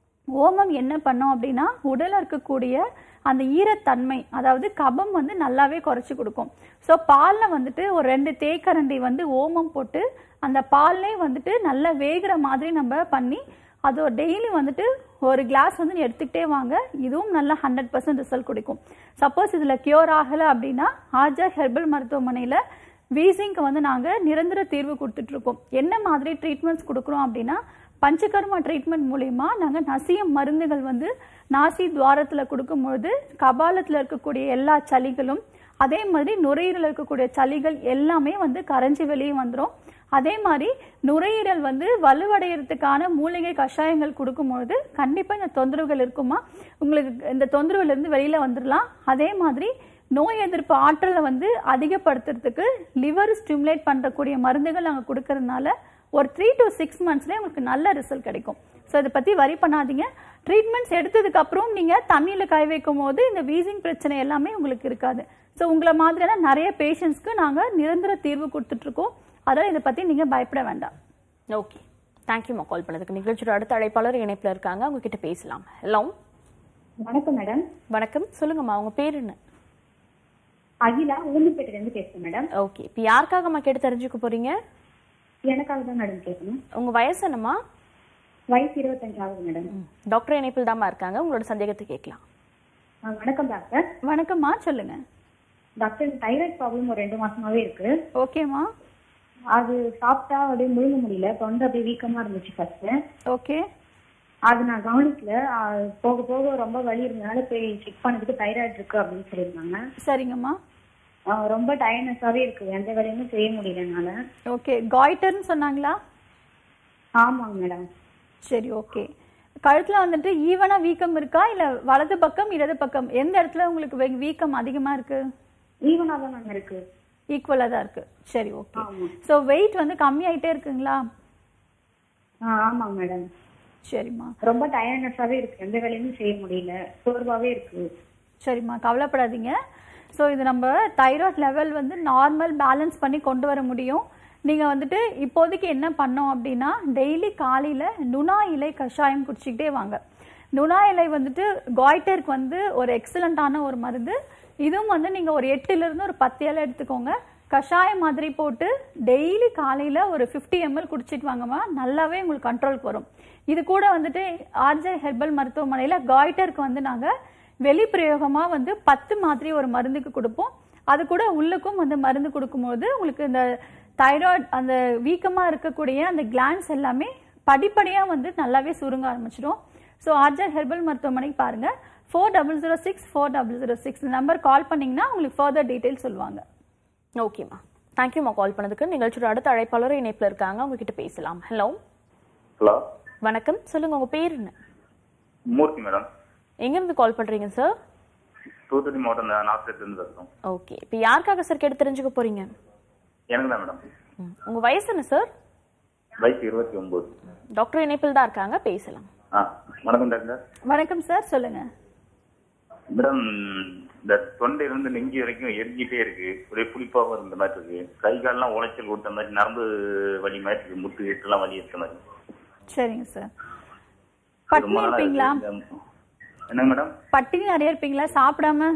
ஓமம் என்ன பண்ணோம் அப்படின்னா உடல்ல இருக்கக்கூடிய அந்த ஈரத்தன்மை அதாவது கபம் வந்து நல்லாவே குறைச்சி கொடுக்கும் ஸோ பாலில் வந்துட்டு ஒரு ரெண்டு தேக்கரண்டி வந்து ஓமம் போட்டு அந்த பால்லே வந்துட்டு நல்லா வேகிற மாதிரி நம்ம பண்ணி அது டெய்லி வந்துட்டு ஒரு கிளாஸ் வந்து நீ எடுத்துக்கிட்டே வாங்க இதுவும் நல்லா ஹண்ட்ரட் பர்சன்ட் ரிசல்ட் கொடுக்கும் சப்போஸ் இதில் கியூர் ஆகலை அப்படின்னா ஆஜா ஹெர்பல் மருத்துவமனையில் வீசிங்க்கு வந்து நாங்கள் நிரந்தர தீர்வு கொடுத்துட்ருக்கோம் என்ன மாதிரி ட்ரீட்மெண்ட்ஸ் கொடுக்குறோம் அப்படின்னா பஞ்சகர்மா ட்ரீட்மெண்ட் மூலிமா நாங்கள் நசியம் மருந்துகள் வந்து நாசி துவாரத்தில் கொடுக்கும்பொழுது கபாலத்தில் இருக்கக்கூடிய எல்லா சளிகளும் அதே மாதிரி நுரையீரல் இருக்கக்கூடிய சளிகள் எல்லாமே வந்து கரைஞ்சி வெளியே வந்துடும் அதே மாதிரி நுரையீரல் வந்து வலுவடைகிறதுக்கான மூலிகை கஷாயங்கள் கொடுக்கும்பொழுது கண்டிப்பாக இந்த தொந்தரவுகள் இருக்குமா உங்களுக்கு இந்த தொந்தரவுலேருந்து வெளியில் வந்துடலாம் அதே மாதிரி நோய் எதிர்ப்பு ஆற்றலை வந்து அதிகப்படுத்துறதுக்கு லிவர் ஸ்டிமுலேட் பண்ணுறக்கூடிய மருந்துகள் நாங்கள் கொடுக்கறதுனால ஒரு த்ரீ டு சிக்ஸ் மந்த்ஸ்லேயே உங்களுக்கு நல்ல ரிசல்ட் கிடைக்கும் ஸோ இதை பற்றி வரி பண்ணாதீங்க ட்ரீட்மெண்ட்ஸ் எடுத்ததுக்கு அப்புறம் நீங்கள் தண்ணியில் கை வைக்கும் போது இந்த வீசிங் பிரச்சனை எல்லாமே உங்களுக்கு இருக்காது ஸோ உங்களை மாதிரியான நிறைய பேஷண்ட்ஸ்க்கு நாங்கள் நிரந்தர தீர்வு கொடுத்துட்ருக்கோம் அதனால் இதை பற்றி நீங்கள் பயப்பட வேண்டாம் ஓகே தேங்க்யூம்மா கால் பண்ணதுக்கு நிகழ்ச்சியோட அடுத்த அழைப்பாளர் இணைப்புல இருக்காங்க அவங்க கிட்ட பேசலாம் ஹலோ வணக்கம் மேடம் வணக்கம் சொல்லுங்கம்மா உங்க பேர் என்ன அகிலா ஊந்துப்பேட்டில இருந்து பேசுறேன் மேடம் ஓகே இப்போ யாருக்காகம்மா கேட்டு தெரிஞ்சுக்க போறீங்க எனக்காக தான் மேடம் கேட்கணும் உங்க வயசு என்னம்மா வயசு இருபத்தஞ்சு ஆகுது மேடம் டாக்டர் இணைப்பில் தாம்மா இருக்காங்க உங்களோட சந்தேகத்தை கேட்கலாம் ஆ, வணக்கம் டாக்டர் வணக்கம்மா சொல்லுங்க டாக்டர் தைராய்டு ப்ராப்ளம் ஒரு ரெண்டு மாசமாவே இருக்கு ஓகேம்மா அது சாப்பிட்டா அப்படியே முழுங்க முடியல தொண்டை அப்படியே வீக்கமா இருந்துச்சு ஃபர்ஸ்ட் ஓகே அது நான் கவனிக்கல ஆ, போக போக ரொம்ப வலி இருந்தனால போய் செக் பண்ணதுக்கு தைராய்டு இருக்கு அப்படின்னு சொல்லியிருந்தாங்க சரிங்கம்மா ஆ, ரொம்ப டயர்னஸாவே இருக்கு எந்த வேலையுமே செய்ய முடியல என்னால ஓகே காய்டர்னு சொன்னாங்களா ஆமாங்க மேடம் சரி ஓகே கழுத்துல வந்துட்டு ஈவனா வீக்கம் இருக்கா இல்ல வலது பக்கம் இடது பக்கம் எந்த இடத்துல உங்களுக்கு வெ- வீக்கம் அதிகமா இருக்கு ஈவனா தான் மேம் இருக்கு ஈக்குவலா தான் இருக்கு சரி ஓகே ஆமா. ஸோ வெயிட் வந்து கம்மியாயிட்டே இருக்குங்களா ஆ, ஆமாங்க மேடம் சரிம்மா ரொம்ப டயர்னஸாவே இருக்கு எந்த வேலையுமே செய்ய முடியல சோர்வாவே இருக்கு சரிம்மா கவலைப்படாதீங்க ஸோ இது நம்ம தைராய்ட் லெவல் வந்து நார்மல் பேலன்ஸ் பண்ணி கொண்டு வர முடியும் நீங்கள் வந்துட்டு இப்போதைக்கு என்ன பண்ணோம் அப்படின்னா டெய்லி காலையில் நுணா இலை கஷாயம் குடிச்சிக்கிட்டே வாங்க நுணா இலை வந்துட்டு காய்டருக்கு வந்து ஒரு எக்ஸலண்ட்டான ஒரு மருந்து இதுவும் வந்து நீங்கள் ஒரு எட்டுலேருந்து ஒரு பத்து இலை எடுத்துக்கோங்க கஷாயம் மாதிரி போட்டு டெய்லி காலையில் ஒரு ஃபிஃப்டி எம்எல் குடிச்சிட்டு வாங்கம்மா நல்லாவே உங்களுக்கு கண்ட்ரோலுக்கு வரும் இது கூட வந்துட்டு ஆர்ஜே ஹெர்பல் மருத்துவமனையில் காய்டருக்கு வந்து நாங்கள் வெளிப்பிரயோகமாக வந்து பத்து மாதிரி ஒரு மருந்துக்கு கொடுப்போம் அது கூட உள்ளுக்கும் வந்து மருந்து கொடுக்கும்போது உங்களுக்கு இந்த தைராய்டு அந்த வீக்கமாக இருக்கக்கூடிய அந்த கிளான்ஸ் எல்லாமே படிப்படியாக வந்து நல்லாவே சுருங்க ஆரம்பிச்சிடும் ஸோ ஆர்ஜர் ஹெர்பல் மருத்துவமனைக்கு பாருங்கள் four double zero six four double zero six number call பண்ணிங்கன்னா உங்களுக்கு ஃபர்தர் டீட்டெயில் சொல்லுவாங்க ஓகேம்மா தேங்க்யூம்மா கால் பண்ணதுக்கு நிகழ்ச்சியோட அடுத்த அழைப்பாளர் இணைப்புல இருக்காங்க உங்ககிட்ட பேசலாம் ஹலோ ஹலோ வணக்கம் சொல்லுங்க உங்க பேர் என்ன மூர்த்தி மேடம் எங்க இருந்து கால் பண்றீங்க சார் தூத்துக்குடி மாவட்டம் நாசிரியத்துலேருந்து பேசுகிறோம் ஓகே இப்போ யாருக்காக சார் கேட்டு தெரிஞ்சுக்க போறீங்க எனக்கு தான் மேடம் ம், உங்க வயசு என்ன சார் வயசு இருபத்தி ஒம்பது டாக்டர் இணைப்பில் தான் இருக்காங்க பேசலாம் ஆ வணக்கம் டாக்டர் வணக்கம் சார் சொல்லுங்க மேடம் இந்த தொண்டையிலிருந்து நெஞ்சு வரைக்கும் எரிஞ்சிட்டே இருக்கு ஒரே புளிப்பாகவும் இருந்த மாதிரி இருக்கு கை கால்லாம் உளைச்சல் கொடுத்த மாதிரி நரம்பு வலி மாதிரி இருக்கு முட்டு எட்டுலாம் வலி இருக்க மாதிரி சரிங்க சார் ரொம்ப பட்னி நாளா இருப்பீங்களா இருக்கு. என்னங்க மேடம் பட்டினி நிறைய இருப்பீங்களா சாப்பிடாம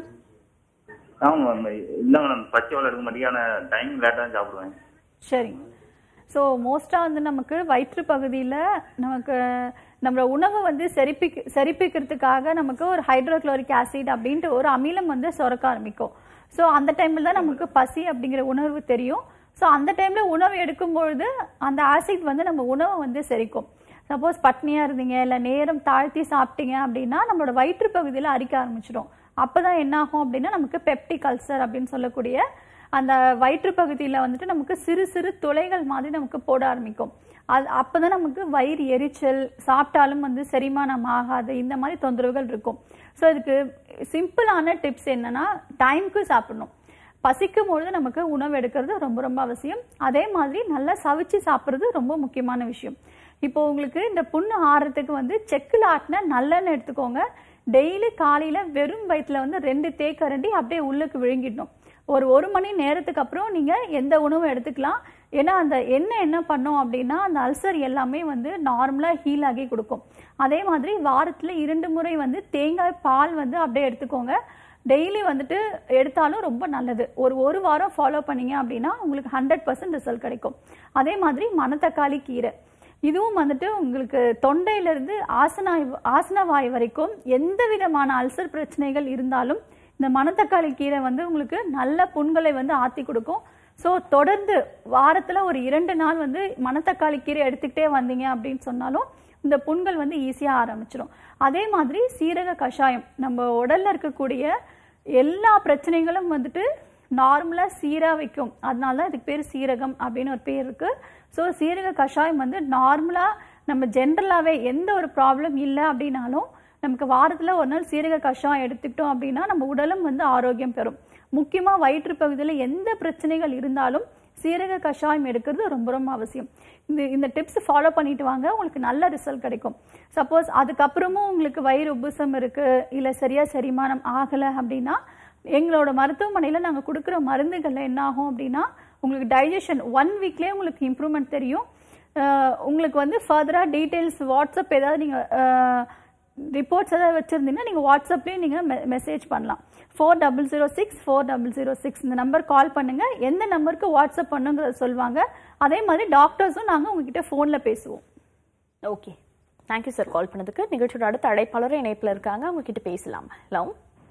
ஆமா இல்லை மேடம் பச்சை வளை எடுக்க மதியான டைம் லேட்டாக தான் சாப்பிடுவேன் சரிங்க ஸோ மோஸ்ட்டாக வந்து நமக்கு வயிற்று பகுதியில் நமக்கு நம்ம உணவு வந்து செரிப்பிக்க செரிப்பிக்கிறதுக்காக நமக்கு ஒரு ஹைட்ரோக்ளோரிக் ஆசிட் அப்படின்ட்டு ஒரு அமிலம் வந்து சுரக்க ஆரம்பிக்கும் ஸோ அந்த டைமில் தான் நமக்கு பசி அப்படிங்கிற உணர்வு தெரியும் ஸோ அந்த டைமில் உணவு எடுக்கும்பொழுது அந்த ஆசிட் வந்து நம்ம உணவை வந்து செரிக்கும் சப்போஸ் பட்னியாக இருந்தீங்க இல்லை நேரம் தாழ்த்தி சாப்பிட்டீங்க அப்படின்னா நம்மளோட வயிற்று பகுதியில் அரிக்க ஆரம்பிச்சிடும் அப்போ தான் என்னாகும் அப்படின்னா நமக்கு பெப்டிக் அல்சர் அப்படின்னு சொல்லக்கூடிய அந்த வயிற்று பகுதியில் வந்துட்டு நமக்கு சிறு சிறு துளைகள் மாதிரி நமக்கு போட ஆரம்பிக்கும் அது அப்பதான் நமக்கு வயிறு எரிச்சல் சாப்பிட்டாலும் வந்து செரிமானம் ஆகாது இந்த மாதிரி தொந்தரவுகள் இருக்கும் ஸோ இதுக்கு சிம்பிளான டிப்ஸ் என்னன்னா டைம்க்கு சாப்பிடணும் பசிக்கும் பொழுது நமக்கு உணவு எடுக்கிறது ரொம்ப ரொம்ப அவசியம் அதே மாதிரி நல்லா சவிச்சு சாப்பிட்றது ரொம்ப முக்கியமான விஷயம் இப்போ உங்களுக்கு இந்த புண்ணு ஆறுறதுக்கு வந்து செக்கில் ஆட்டின நல்லெண்ணெய் எடுத்துக்கோங்க டெய்லி காலையில வெறும் வயிற்றுல வந்து ரெண்டு தேக்கரண்டி அப்படியே உள்ளுக்கு விழுங்கிடணும் ஒரு ஒரு மணி நேரத்துக்கு அப்புறம் நீங்க எந்த உணவும் எடுத்துக்கலாம் ஏன்னா அந்த எண்ணெய் என்ன பண்ணும் அப்படின்னா அந்த அல்சர் எல்லாமே வந்து நார்மலா ஹீல் ஆகி கொடுக்கும் அதே மாதிரி வாரத்துல இரண்டு முறை வந்து தேங்காய் பால் வந்து அப்படியே எடுத்துக்கோங்க டெய்லி வந்துட்டு எடுத்தாலும் ரொம்ப நல்லது ஒரு ஒரு வாரம் ஃபாலோ பண்ணீங்க அப்படின்னா உங்களுக்கு ஹண்ட்ரட் பர்சன்ட் ரிசல்ட் கிடைக்கும் அதே மாதிரி மணத்தக்காளி கீரை இதுவும் வந்துட்டு உங்களுக்கு தொண்டையிலிருந்து ஆசனாய் ஆசனவாய் வரைக்கும் எந்த விதமான அல்சர் பிரச்சனைகள் இருந்தாலும் இந்த மணத்தக்காளி கீரை வந்து உங்களுக்கு நல்ல புண்களை வந்து ஆத்தி கொடுக்கும் ஸோ தொடர்ந்து வாரத்துல ஒரு இரண்டு நாள் வந்து மணத்தக்காளி கீரை எடுத்துக்கிட்டே வந்தீங்க அப்படின்னு சொன்னாலும் இந்த புண்கள் வந்து ஈஸியாக ஆரம்பிச்சிடும் அதே மாதிரி சீரக கஷாயம் நம்ம உடல்ல இருக்கக்கூடிய எல்லா பிரச்சனைகளும் வந்துட்டு நார்மலாக சீராக வைக்கும் அதனால தான் இதுக்கு பேர் சீரகம் அப்படின்னு ஒரு பேர் இருக்கு ஸோ சீரக கஷாயம் வந்து நார்மலாக நம்ம ஜென்ரலாகவே எந்த ஒரு ப்ராப்ளம் இல்லை அப்படின்னாலும் நமக்கு வாரத்தில் ஒரு நாள் சீரக கஷாயம் எடுத்துக்கிட்டோம் அப்படின்னா நம்ம உடலும் வந்து ஆரோக்கியம் பெறும் முக்கியமாக வயிற்று பகுதியில் எந்த பிரச்சனைகள் இருந்தாலும் சீரக கஷாயம் எடுக்கிறது ரொம்ப ரொம்ப அவசியம் இந்த இந்த டிப்ஸ் ஃபாலோ பண்ணிட்டு வாங்க உங்களுக்கு நல்ல ரிசல்ட் கிடைக்கும் சப்போஸ் அதுக்கப்புறமும் உங்களுக்கு வயிறு உப்புசம் இருக்கு இல்லை சரியா செரிமானம் ஆகலை அப்படின்னா எங்களோட மருத்துவமனையில் நாங்கள் கொடுக்குற மருந்துகளில் என்ன ஆகும் அப்படின்னா உங்களுக்கு டைஜஷன் ஒன் வீக்லேயே உங்களுக்கு இம்ப்ரூவ்மெண்ட் தெரியும் அஹ் உங்களுக்கு வந்து ஃபர்தராக டீட்டெயில்ஸ் வாட்ஸ்அப் ஏதாவது நீங்கள் ரிப்போர்ட்ஸ் ஏதாவது வச்சுருந்தீங்கன்னா நீங்கள் வாட்ஸ்அப்லேயும் நீங்கள் மெசேஜ் பண்ணலாம் four double zero six four double zero six இந்த நம்பர் கால் பண்ணுங்கள் எந்த நம்பருக்கு வாட்ஸ்அப் பண்ணுங்கிறத சொல்லுவாங்க அதே மாதிரி டாக்டர்ஸும் நாங்கள் உங்ககிட்ட ஃபோனில் பேசுவோம் ஓகே தேங்க்யூ சார் கால் பண்ணதுக்கு நிகழ்ச்சியோட அடுத்த அழைப்பாளரும் இணைப்பில் இருக்காங்க அவங்க கிட்ட பேசலாம் ஹலோ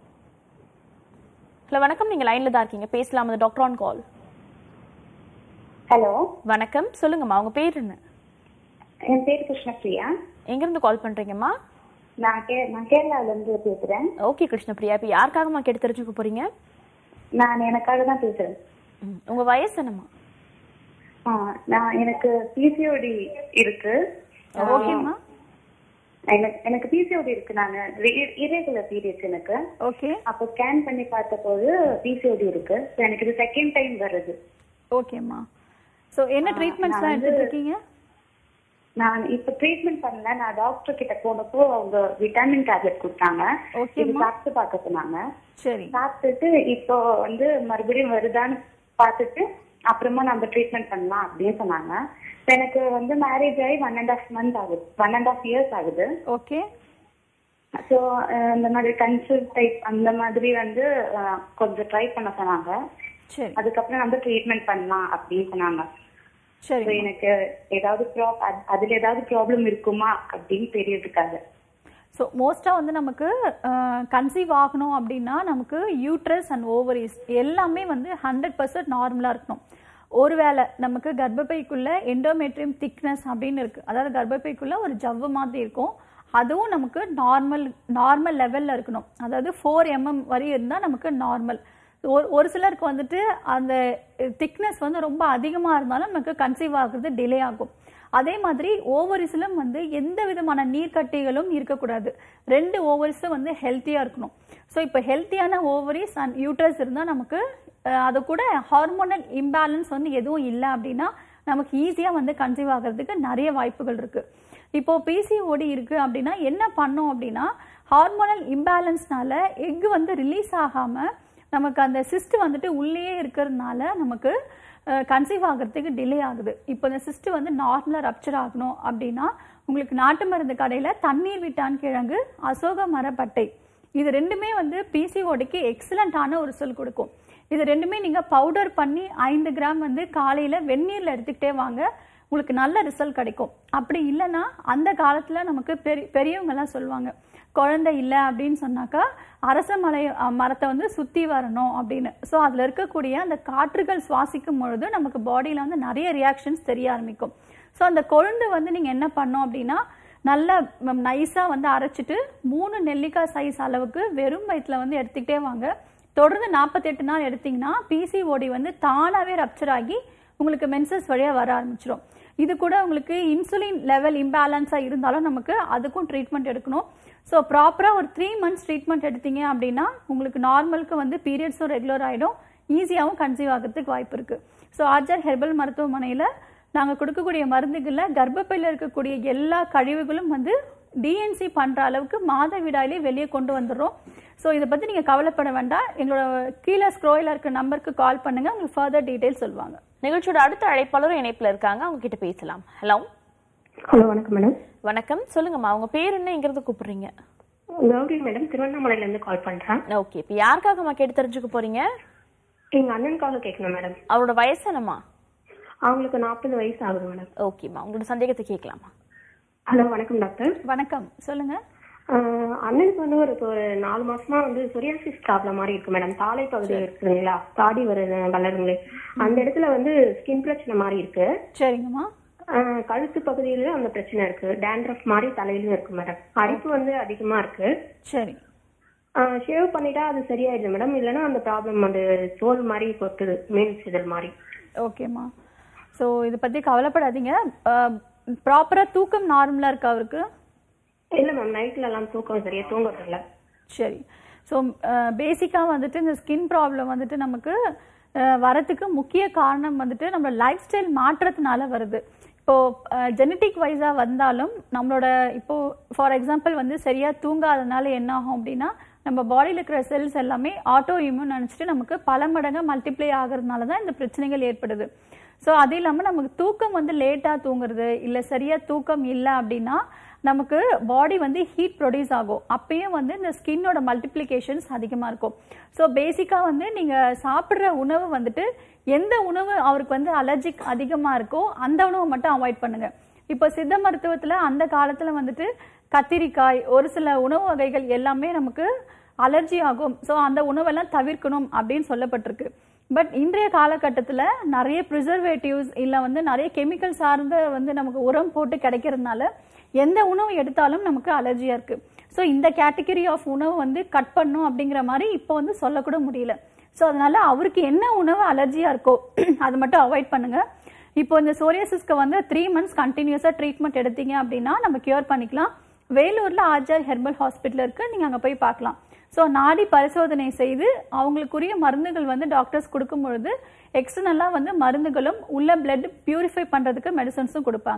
ஹலோ வணக்கம் நீங்க லைன்ல தான் இருக்கீங்க பேசலாம் அது டாக்டர் ஆன் கால் ஹலோ வணக்கம் சொல்லுங்கம்மா உங்க பேர் என்ன என் பேர் கிருஷ்ணபிரியா எங்க இருந்து கால் பண்றீங்கம்மா நான் கே நான் கேரளால இருந்து பேசுறேன் ஓகே கிருஷ்ணபிரியா இப்போ யாருக்காகம்மா கேட்டு தெரிஞ்சுக்க போறீங்க நான் எனக்காக தான் பேசுறேன் ம், உங்க வயசு என்னம்மா ஆ, நான் எனக்கு பிசிஓடி இருக்கு ஓகேம்மா எனக்கு எனக்கு பிசிஓடி இருக்கு நான் இரெகுலர் பீரியட்ஸ் எனக்கு ஓகே அப்போ ஸ்கேன் பண்ணி பார்த்தபோது பிசிஓடி இருக்கு So, எனக்கு இது செகண்ட் டைம் வருது ஓகேம்மா ஸோ என்ன ட்ரீட்மெண்ட்ஸ்லாம் எடுத்துட்டு இருக்கீங்க நான் இப்ப ட்ரீட்மெண்ட் பண்ணல நான் டாக்டர் கிட்ட போனப்போ அவங்க விட்டாமின் டேப்லெட் கொடுத்தாங்க Okay, இது மா. சாப்பிட்டு பார்க்க சொன்னாங்க சரி சாப்பிட்டுட்டு இப்போ வந்து மறுபடியும் வருதான்னு பார்த்துட்டு அப்புறமா நம்ம ட்ரீட்மெண்ட் பண்ணலாம் அப்படின்னு சொன்னாங்க இப்ப எனக்கு வந்து மேரேஜ் ஆகி ஒன் அண்ட் ஆஃப் மந்த் ஆகுது ஒன் அண்ட் ஆஃப் இயர்ஸ் ஆகுது ஓகே ஸோ இந்த மாதிரி கன்சல்ட் டைப் அந்த மாதிரி வந்து அஹ், கொஞ்சம் ட்ரை பண்ண சொன்னாங்க சரி அதுக்கப்புறம் நம்ம ட்ரீட்மெண்ட் பண்ணலாம் அப்படின்னு சொன்னாங்க சரி So, எனக்கு ஏதாவது ப்ராப் அதுல ஏதாவது ப்ராப்ளம் இருக்குமா அப்படின்னு தெரியறதுக்காக ஸோ மோஸ்ட்டாக வந்து நமக்கு கன்சீவ் ஆகணும் அப்படின்னா நமக்கு யூட்ரஸ் அண்ட் ஓவரிஸ் எல்லாமே வந்து ஹண்ட்ரட் பர்சன்ட் நார்மலாக இருக்கணும் ஒருவேளை நமக்கு கர்ப்பப்பைக்குள்ள எண்டோமெட்ரியம் திக்னஸ் அப்படின்னு இருக்கு அதாவது கர்ப்பப்பைக்குள்ள ஒரு ஜவ்வு மாதிரி இருக்கும் அதுவும் நமக்கு நார்மல் நார்மல் லெவலில் இருக்கணும் அதாவது ஃபோர் எம்எம் வரை இருந்தால் நமக்கு நார்மல் ஒரு ஒரு சிலருக்கு வந்துட்டு அந்த திக்னஸ் வந்து ரொம்ப அதிகமாக இருந்தாலும் நமக்கு கன்சீவ் ஆகுறது டிலே ஆகும் அதே மாதிரி ஓவரிஸிலும் வந்து எந்த விதமான நீர்க்கட்டிகளும் இருக்கக்கூடாது ரெண்டு ஓவரிஸும் வந்து ஹெல்த்தியாக இருக்கணும் ஸோ இப்போ ஹெல்த்தியான ஓவரிஸ் அண்ட் யூட்ரஸ் இருந்தால் நமக்கு அஹ், அது கூட ஹார்மோனல் இம்பேலன்ஸ் வந்து எதுவும் இல்லை அப்படின்னா நமக்கு ஈஸியாக வந்து கன்சீவ் ஆகிறதுக்கு நிறைய வாய்ப்புகள் இருக்குது இப்போ பிசிஓடி இருக்கு அப்படின்னா என்ன பண்ணும் அப்படின்னா ஹார்மோனல் இம்பேலன்ஸ்னால எக் வந்து ரிலீஸ் ஆகாம நமக்கு அந்த சிஸ்ட் வந்துட்டு உள்ளேயே இருக்கிறதுனால நமக்கு கன்சீவ் ஆகிறதுக்கு டிலே ஆகுது இப்போ இந்த சிஸ்ட் வந்து நார்மலாக ரப்சர் ஆகணும் அப்படின்னா உங்களுக்கு நாட்டு மருந்து கடையில் தண்ணீர் விட்டான் கிழங்கு அசோக மரப்பட்டை இது ரெண்டுமே வந்து பிசிஓடிக்கு எக்ஸலண்ட்டான ஒரு சொல் கொடுக்கும் இது ரெண்டுமே நீங்கள் பவுடர் பண்ணி ஐந்து கிராம் வந்து காலையில் வெந்நீரில் எடுத்துக்கிட்டே வாங்க உங்களுக்கு நல்ல ரிசல்ட் கிடைக்கும் அப்படி இல்லைன்னா அந்த காலத்தில் நமக்கு பெரிய பெரியவங்கெல்லாம் சொல்லுவாங்க குழந்தை இல்லை அப்படின்னு சொன்னாக்கா அரச மலை அஹ், மரத்தை வந்து சுற்றி வரணும் அப்படின்னு ஸோ அதில் இருக்கக்கூடிய அந்த காற்றுகள் சுவாசிக்கும் பொழுது நமக்கு பாடியில் வந்து நிறைய ரியாக்ஷன்ஸ் தெரிய ஆரம்பிக்கும் ஸோ அந்த கொழுந்து வந்து நீங்கள் என்ன பண்ணோம் அப்படின்னா நல்லா நைஸாக வந்து அரைச்சிட்டு மூணு நெல்லிக்காய் சைஸ் அளவுக்கு வெறும் வயிற்றுல வந்து எடுத்துக்கிட்டே வாங்க தொடர்ந்து நாற்பத்தெட்டு நாள் எடுத்தீங்கன்னா பிசிஓடி வந்து தானாகவே ரப்சர் ஆகி உங்களுக்கு மென்சஸ் வழியாக வர ஆரம்பிச்சிடும் இது கூட உங்களுக்கு இன்சுலின் லெவல் இம்பேலன்ஸாக இருந்தாலும் நமக்கு அதுக்கும் ட்ரீட்மெண்ட் எடுக்கணும் ஸோ ப்ராப்பராக ஒரு த்ரீ மந்த்ஸ் ட்ரீட்மெண்ட் எடுத்தீங்க அப்படின்னா உங்களுக்கு நார்மலுக்கு வந்து பீரியட்ஸும் ரெகுலர் ஆகிடும் ஈஸியாகவும் கன்சீவ் ஆகிறதுக்கு வாய்ப்பு இருக்குது ஸோ ஆர்ஜர் ஹெர்பல் மருத்துவமனையில் நாங்கள் கொடுக்கக்கூடிய மருந்துகளில் கர்ப்பப்பையில் இருக்கக்கூடிய எல்லா கழிவுகளும் வந்து டிஎன்சி பண்ணுற அளவுக்கு மாதவிடாயிலே வெளியே கொண்டு வந்துடுறோம் ஸோ இதை பற்றி நீங்கள் கவலைப்பட வேண்டாம் எங்களோட கீழே ஸ்க்ரோயில் இருக்க நம்பருக்கு கால் பண்ணுங்கள் உங்களுக்கு ஃபர்தர் டீட்டெயில் சொல்லுவாங்க நிகழ்ச்சியோட அடுத்த அழைப்பாளரும் இணைப்புல இருக்காங்க அவங்க கிட்ட பேசலாம் ஹலோ ஹலோ வணக்கம் மேடம் வணக்கம் சொல்லுங்கம்மா உங்க பேர் என்ன இங்கிருந்து கூப்பிடுறீங்க கௌரி மேடம் திருவண்ணாமலையில இருந்து கால் பண்றேன் ஓகே இப்போ யாருக்காகம்மா கேட்டு தெரிஞ்சுக்க போறீங்க எங்க அண்ணனுக்காக கேட்கணும் மேடம் அவரோட வயசு என்னம்மா அவங்களுக்கு நாற்பது வயசு ஆகுது மேடம் ஓகேம்மா உங்களோட சந்தேகத்தை கேட்கலாமா ஹலோ வணக்கம் டாக்டர் வணக்கம் சொல்லுங்கள் ஆஹ் அண்ணனுக்கு வந்து ஒரு இப்போ ஒரு நாலு மாசமா வந்து சொரியாசிஸ் ப்ராப்ளம் மாதிரி இருக்கு மேடம் தாலை பகுதி இருக்குங்களா தாடி வருது வளருங்களே அந்த இடத்துல வந்து ஸ்கின் பிரச்சனை மாதிரி இருக்கு சரிங்கம்மா ஆஹ் கழுத்து பகுதியில அந்த பிரச்சனை இருக்கு டேண்ட்ரஃப் மாதிரி தலையிலும் இருக்கு மேடம் அரிப்பு வந்து அதிகமா இருக்கு சரி ஷேவ் பண்ணிட்டா அது சரியாயிடுது மேடம் இல்லைன்னா அந்த ப்ராப்ளம் அந்த தோல் மாதிரி கொட்டுது மீன் சிதல் மாதிரி ஓகேம்மா ஸோ இதை பற்றி கவலைப்படாதீங்க ப்ராப்பராக தூக்கம் நார்மலாக இருக்கா அவருக்கு இல்ல மேம் நைட்ல எல்லாம் தூக்கம் சரியா தூங்குறது இல்ல சரி ஸோ பேசிக்காக வந்துட்டு இந்த ஸ்கின் ப்ராப்ளம் வந்துட்டு நமக்கு அஹ், வரதுக்கு முக்கிய காரணம் வந்துட்டு நம்ம லைஃப் ஸ்டைல் மாற்றத்தினால வருது இப்போ ஜெனட்டிக் வைஸாக வந்தாலும் நம்மளோட இப்போ ஃபார் எக்ஸாம்பிள் வந்து சரியாக தூங்காதனால என்ன ஆகும் அப்படின்னா நம்ம பாடியில் இருக்கிற செல்ஸ் எல்லாமே ஆட்டோ இம்யூன் நினச்சிட்டு நமக்கு பல மடங்கு மல்டிப்ளை ஆகிறதுனால தான் இந்த பிரச்சனைகள் ஏற்படுது ஸோ அது இல்லாமல் நமக்கு தூக்கம் வந்து லேட்டாக தூங்குறது இல்லை சரியாக தூக்கம் இல்லை அப்படின்னா நமக்கு பாடி வந்து ஹீட் ப்ரொடியூஸ் ஆகும் அப்பயும் வந்து இந்த ஸ்கின்னோட மல்டிப்ளிகேஷன்ஸ் அதிகமாக இருக்கும் ஸோ பேசிக்காக வந்து நீங்கள் சாப்பிட்ற உணவு வந்துட்டு எந்த உணவு அவருக்கு வந்து அலர்ஜிக் அதிகமாக இருக்கோ அந்த உணவை மட்டும் அவாய்ட் பண்ணுங்க இப்போ சித்த மருத்துவத்தில் அந்த காலத்தில் வந்துட்டு கத்திரிக்காய் ஒரு சில உணவு வகைகள் எல்லாமே நமக்கு அலர்ஜி ஆகும் ஸோ அந்த உணவெல்லாம் தவிர்க்கணும் அப்படின்னு சொல்லப்பட்டிருக்கு பட் இன்றைய காலகட்டத்தில் நிறைய ப்ரிசர்வேட்டிவ்ஸ் இல்லை வந்து நிறைய கெமிக்கல் சார்ந்த வந்து நமக்கு உரம் போட்டு கிடைக்கிறதுனால எந்த உணவு எடுத்தாலும் நமக்கு அலர்ஜியாக இருக்குது ஸோ இந்த கேட்டகரி ஆஃப் உணவு வந்து கட் பண்ணும் அப்படிங்கிற மாதிரி இப்போ வந்து சொல்லக்கூட முடியல ஸோ அதனால அவருக்கு என்ன உணவு அலர்ஜியாக இருக்கோ அதை மட்டும் அவாய்ட் பண்ணுங்க இப்போ இந்த சோரியாசிஸ்க்கு வந்து த்ரீ மந்த்ஸ் கண்டினியூஸாக ட்ரீட்மெண்ட் எடுத்தீங்க அப்படின்னா நம்ம கியூர் பண்ணிக்கலாம் வேலூரில் ஆர்ஜர் ஹெர்பல் ஹாஸ்பிட்டல் இருக்குது நீங்கள் அங்கே போய் பார்க்கலாம் ஸோ நாடி பரிசோதனை செய்து அவங்களுக்குரிய மருந்துகள் வந்து டாக்டர்ஸ் கொடுக்கும் பொழுது எக்ஸ்டர்னலாக வந்து மருந்துகளும் உள்ள பிளட் பியூரிஃபை பண்ணுறதுக்கு மெடிசன்ஸும் கொடுப்பாங்க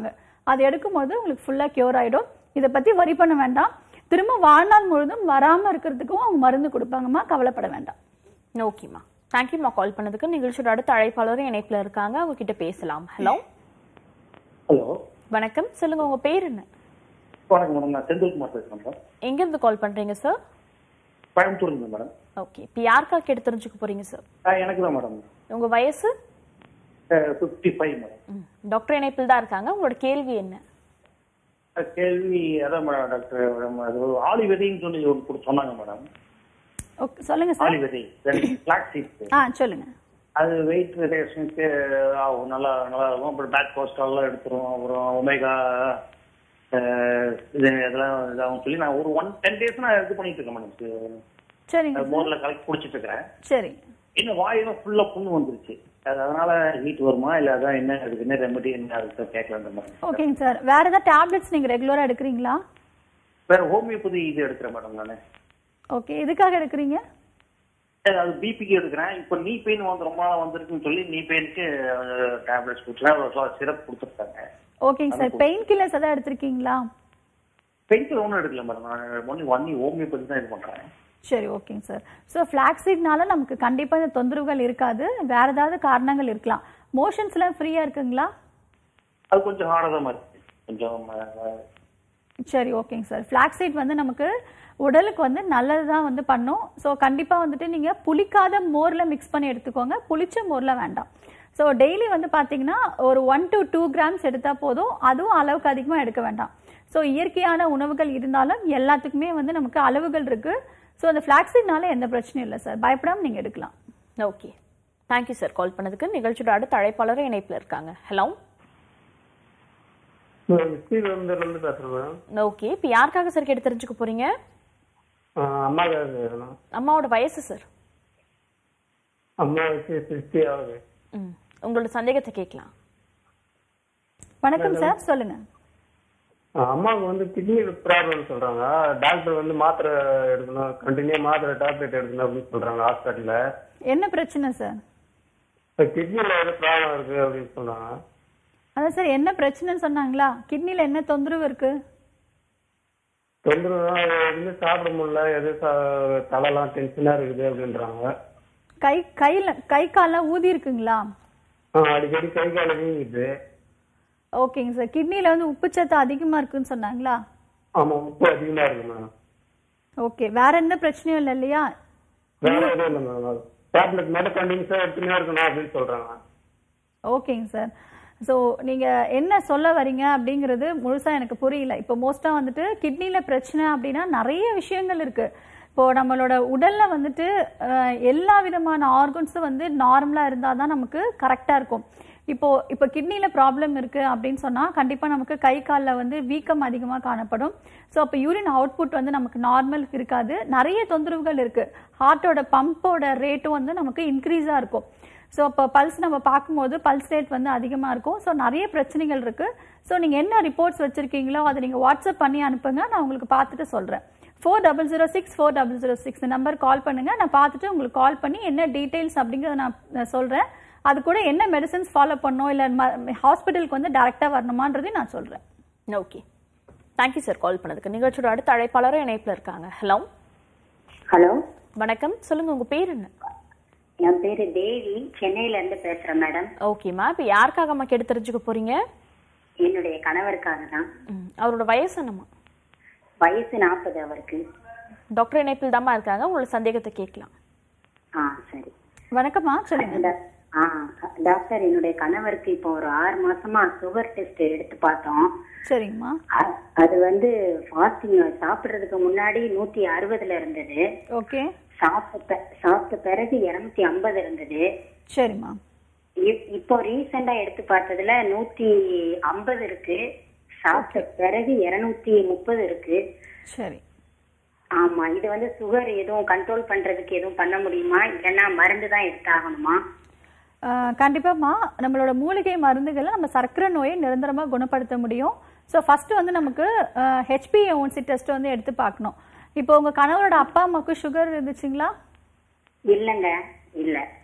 அது எடுக்கும்போது உங்களுக்கு ஃபுல்லாக க்யூர் ஆகிடும் இதை பற்றி வரி பண்ண வேண்டாம் திரும்ப வாழ்நாள் முழுதும் வராமல் இருக்கிறதுக்கும் அவங்க மருந்து கொடுப்பாங்கம்மா கவலைப்பட வேண்டாம் ஓகேம்மா தேங்க்யூம்மா கால் பண்ணதுக்கு நிகழ்ச்சியோட அடுத்த அழைப்பாளரும் இணைப்புல இருக்காங்க அவங்க கிட்ட பேசலாம் ஹலோ ஹலோ வணக்கம் சொல்லுங்க உங்க பேர் என்ன வணக்கம் மேடம் நான் செந்தில்குமார் பேசுறேன் மேடம் எங்க இருந்து கால் பண்றீங்க சார் கோயம்புத்தூர் இருந்து மேடம் ஓகே இப்போ யாருக்கா கேட்டு தெரிஞ்சுக்க போறீங்க சார் ஆ, எனக்கு தான் மேடம் உங்க வயசு ஃபிஃப்டி ஃபைவ் மேடம் ம், டாக்டர் இணைப்பில் தான் இருக்காங்க உங்களோட கேள்வி என்ன அஹ் கேள்வி அதான் மேடம் டாக்டர் மேடம் அது ஒரு ஆலி விதைன்னு சொல்லி ஒரு கொடுத்து சொன்னாங்க மேடம் ஓகே சொல்லுங்கள் சார் ஆலி விதை பிளாக் சீட்ஸ் ஆ சொல்லுங்கள் அது வெயிட் ரிடக்ஷனுக்கு ஆகும் நல்லா நல்லா இருக்கும் அப்புறம் பேக் கொலஸ்ட்ரால்லாம் எடுத்துரும் அப்புறம் ஒமேகா இது இதெல்லாம் இதாகும் சொல்லி நான் ஒரு ஒன் டென் டேஸ் நான் இது பண்ணிட்டு இருக்கேன் மேடம் சரிங்க சார் மோர்ல கலக்கி குடிச்சிட்டு இருக்கிறேன் சரி இன்னும் வாயெல்லாம் ஃபுல்லா புண்ணு வந்துருச்சு அது அதனால ஹீட் வருமா இல்ல அதான் என்ன அதுக்கு என்ன ரெமெடி என்ன அதுக்கு கேட்கலாம் மேடம் ஓகேங்க சார் வேற ஏதாவது டேப்லெட்ஸ் நீங்கள் ரெகுலராக எடுக்கிறீங்களா வேற ஹோமியோபதி இது எடுக்கிறேன் மேடம் நான் ஓகே எதுக்காக எடுக்கிறீங்க அது பிபிக்கு எடுக்கிறேன் இப்போ நீ பெயின் வந்து ரொம்ப நாளா வந்திருக்குன்னு சொல்லி நீ பெயினுக்கு டேப்லெட்ஸ் கொடுத்துருக்கேன் சிரப் கொடுத்துருக்காங்க ஓகேங்க சார் பெயின் கில்லர்ஸ் எதாவது எடுத்திருக்கீங்களா பெயின்கில் ஒன்றும் எடுக்கல மேடம் நான் ஒன்லி ஒன்லி ஹோமியோபதி தான் இது பண்றேன் சரி ஓகேங்க சார் ஸோ ஃப்ளாக்ஸீட்னால நமக்கு கண்டிப்பாக இந்த தொந்தரவுகள் இருக்காது வேற ஏதாவது காரணங்கள் இருக்கலாம் மோஷன்ஸ்லாம் ஃப்ரீயாக இருக்குங்களா அது கொஞ்சம் ஹார்டாக தான் இருக்கு கொஞ்சம் அஹ், சரி ஓகேங்க சார் ஃப்ளாக்ஸீட் வந்து நமக்கு உடலுக்கு வந்து நல்லது தான் வந்து பண்ணும் ஸோ கண்டிப்பாக வந்துட்டு நீங்கள் புளிக்காத மோரில் மிக்ஸ் பண்ணி எடுத்துக்கோங்க புளிச்ச மோரில் வேண்டாம் ஸோ டெய்லி வந்து பார்த்தீங்கன்னா ஒரு ஒன் to டூ கிராம்ஸ் எடுத்தால் போதும் அதுவும் அளவுக்கு அதிகமாக எடுக்க வேண்டாம் ஸோ இயற்கையான உணவுகள் இருந்தாலும் எல்லாத்துக்குமே வந்து நமக்கு அளவுகள் இருக்குது ஸோ அந்த ஃப்ளாக்ஸீட்னால எந்த பிரச்சனையும் இல்லை சார் பயப்படாமல் நீங்கள் எடுக்கலாம் ஓகே தேங்க்யூ சார் கால் பண்ணதுக்கு நிகழ்ச்சியோட அடுத்த அழைப்பாளரும் இணைப்பில் இருக்காங்க ஹலோ ஸ்ரீவந்தர்லேருந்து பேசுகிறேன் ஓகே இப்போ யாருக்காக சார் கேட்டு தெரிஞ்சுக்க போறீங்க அம்மாக்காக கேட்கணும் அம்மாவோட வயசு சார் அம்மாவுக்கு சிக்ஸ்டி ஆகுது ம் உங்களோட சந்தேகத்தை கேட்கலாம் வணக்கம் சார் சொல்லுங்கள் ஆ, அம்மாவுக்கு வந்து கிட்னி ப்ராப்ளம் சொல்றாங்க டாக்டர் வந்து மாத்திரை எடுக்கணும் கண்டினியூ மாத்திரை டேப்லெட் எடுக்கணும் அப்படின்னு சொல்றாங்க ஹாஸ்பிட்டல்ல என்ன பிரச்சனை சார் இப்போ கிட்னியில் ஏதோ ப்ராப்ளம் இருக்கு அப்படின்னு சொன்னாங்க அதான் சார் என்ன பிரச்சனைன்னு சொன்னாங்களா கிட்னியில் என்ன தொந்தரவு இருக்குது தொந்தரவு எதுவுமே சாப்பிட முடியல எது சா- தலைலாம் டென்ஷனா இருக்குது அப்படின்றாங்க கை கையில கை கால்லாம் ஊதி இருக்குங்களா ஆ, அடிக்கடி கை கால வீங்குது ஓகேங்க சார் கிட்னில வந்து உப்புச்சத்து அதிகமா இருக்குன்னு சொன்னாங்களா ஆமா உப்பு அதிகமா இருக்கு மேம் ஓகே வேற என்ன பிரச்சனையும் இல்லை இல்லையா வேற எதுவும் இல்லை மேம் டேப்லெட் மட்டும் கண்டினியூஸா எடுத்துனே இருக்கணும் அப்படின்னு சொல்றாங்க ஓகேங்க சார் ஸோ நீங்கள் என்ன சொல்ல வரீங்க அப்படிங்கிறது முழுசாக எனக்கு புரியல இப்போ மோஸ்ட்டாக வந்துட்டு கிட்னியில் பிரச்சனை அப்படின்னா நிறைய விஷயங்கள் இருக்குது இப்போ நம்மளோட உடலில் வந்துட்டு அஹ், எல்லா விதமான ஆர்கன்ஸும் வந்து நார்மலாக இருந்தால் தான் நமக்கு கரெக்டாக இருக்கும் இப்போ இப்போ கிட்னியில் ப்ராப்ளம் இருக்குது அப்படின்னு சொன்னால் கண்டிப்பாக நமக்கு கை காலில் வந்து வீக்கம் அதிகமாக காணப்படும் ஸோ அப்போ யூரின் அவுட்புட் வந்து நமக்கு நார்மல் இருக்காது நிறைய தொந்தரவுகள் இருக்குது ஹார்ட்டோட பம்போட ரேட்டும் வந்து நமக்கு இன்க்ரீஸாக இருக்கும் ஸோ இப்போ பல்ஸ் நம்ம பார்க்கும்போது பல்ஸ் ரேட் வந்து அதிகமாக இருக்கும் ஸோ நிறைய பிரச்சனைகள் இருக்குது ஸோ நீங்கள் என்ன ரிப்போர்ட்ஸ் வச்சுருக்கீங்களோ அதை நீங்கள் வாட்ஸ்அப் பண்ணி அனுப்புங்க நான் உங்களுக்கு பார்த்துட்டு சொல்கிறேன் four double zero six four double zero six இந்த நம்பர் கால் பண்ணுங்கள் நான் பார்த்துட்டு உங்களுக்கு கால் பண்ணி என்ன டீட்டெயில்ஸ் அப்படிங்கிறத நான் நான் சொல்கிறேன் அது கூட என்ன மெடிசன்ஸ் ஃபாலோ பண்ணணும் இல்லை ஹாஸ்பிட்டலுக்கு வந்து டேரெக்டாக வரணுமான்றதையும் நான் சொல்கிறேன் ஓகே தேங்க்யூ சார் கால் பண்ணதுக்கு நிகழ்ச்சியோட அடுத்த அழைப்பாளரும் இணைப்பில் இருக்காங்க ஹலோ ஹலோ வணக்கம் சொல்லுங்க உங்க பேர் என்ன என் பேரு தேவி சென்னையில இருந்து பேசுறேன் மேடம் ஓகேம்மா இப்போ யாருக்காகம்மா கேட்டு தெரிஞ்சுக்க போறீங்க என்னுடைய கணவருக்காக தான் ம், அவரோட வயசு என்னம்மா வயசு நாற்பது அவருக்கு டாக்டர் இணைப்பில் தாம்மா இருக்காங்க உங்களோட சந்தேகத்தை கேட்கலாம் ஆ சரி வணக்கம்மா சொல்லுங்க ட- ஆ டாக்டர் என்னுடைய கணவருக்கு இப்போ ஒரு ஆறு மாசமா சுகர் டெஸ்ட் எடுத்து பார்த்தோம் சரிங்கம்மா அ- அது வந்து ஃபாஸ்டிங் சாப்பிடுறதுக்கு முன்னாடி நூத்தி அறுபதுல இருந்தது ஓகே சாப்பிட்ட ப- சாப்பிட்ட பிறகு இருநூத்தி ஐம்பது இருந்தது சரிம்மா இப்- இப்போ ரீசெண்டா எடுத்து பார்த்ததுல நூத்தி ஐம்பது இருக்கு சாப்பிட்ட பிறகு இருநூத்தி முப்பது இருக்கு சரி ஆமா இது வந்து சுகர் எதுவும் கண்ட்ரோல் பண்றதுக்கு எதுவும் பண்ண முடியுமா இல்லைன்னா மருந்து தான் எடுத்தாகணுமா ஆஹ் கண்டிப்பாம்மா நம்மளோட மூலிகை மருந்துகளை நம்ம சர்க்கரை நோயை நிரந்தரமாக குணப்படுத்த முடியும் ஸோ ஃபர்ஸ்ட் வந்து நமக்கு ஹெச்பிஏஒன்சி டெஸ்ட் வந்து எடுத்து பார்க்கணும் இப்போ உங்க கணவரோட அப்பா அம்மாவுக்கு சுகர் இருந்துச்சுங்களா இல்லங்க இல்ல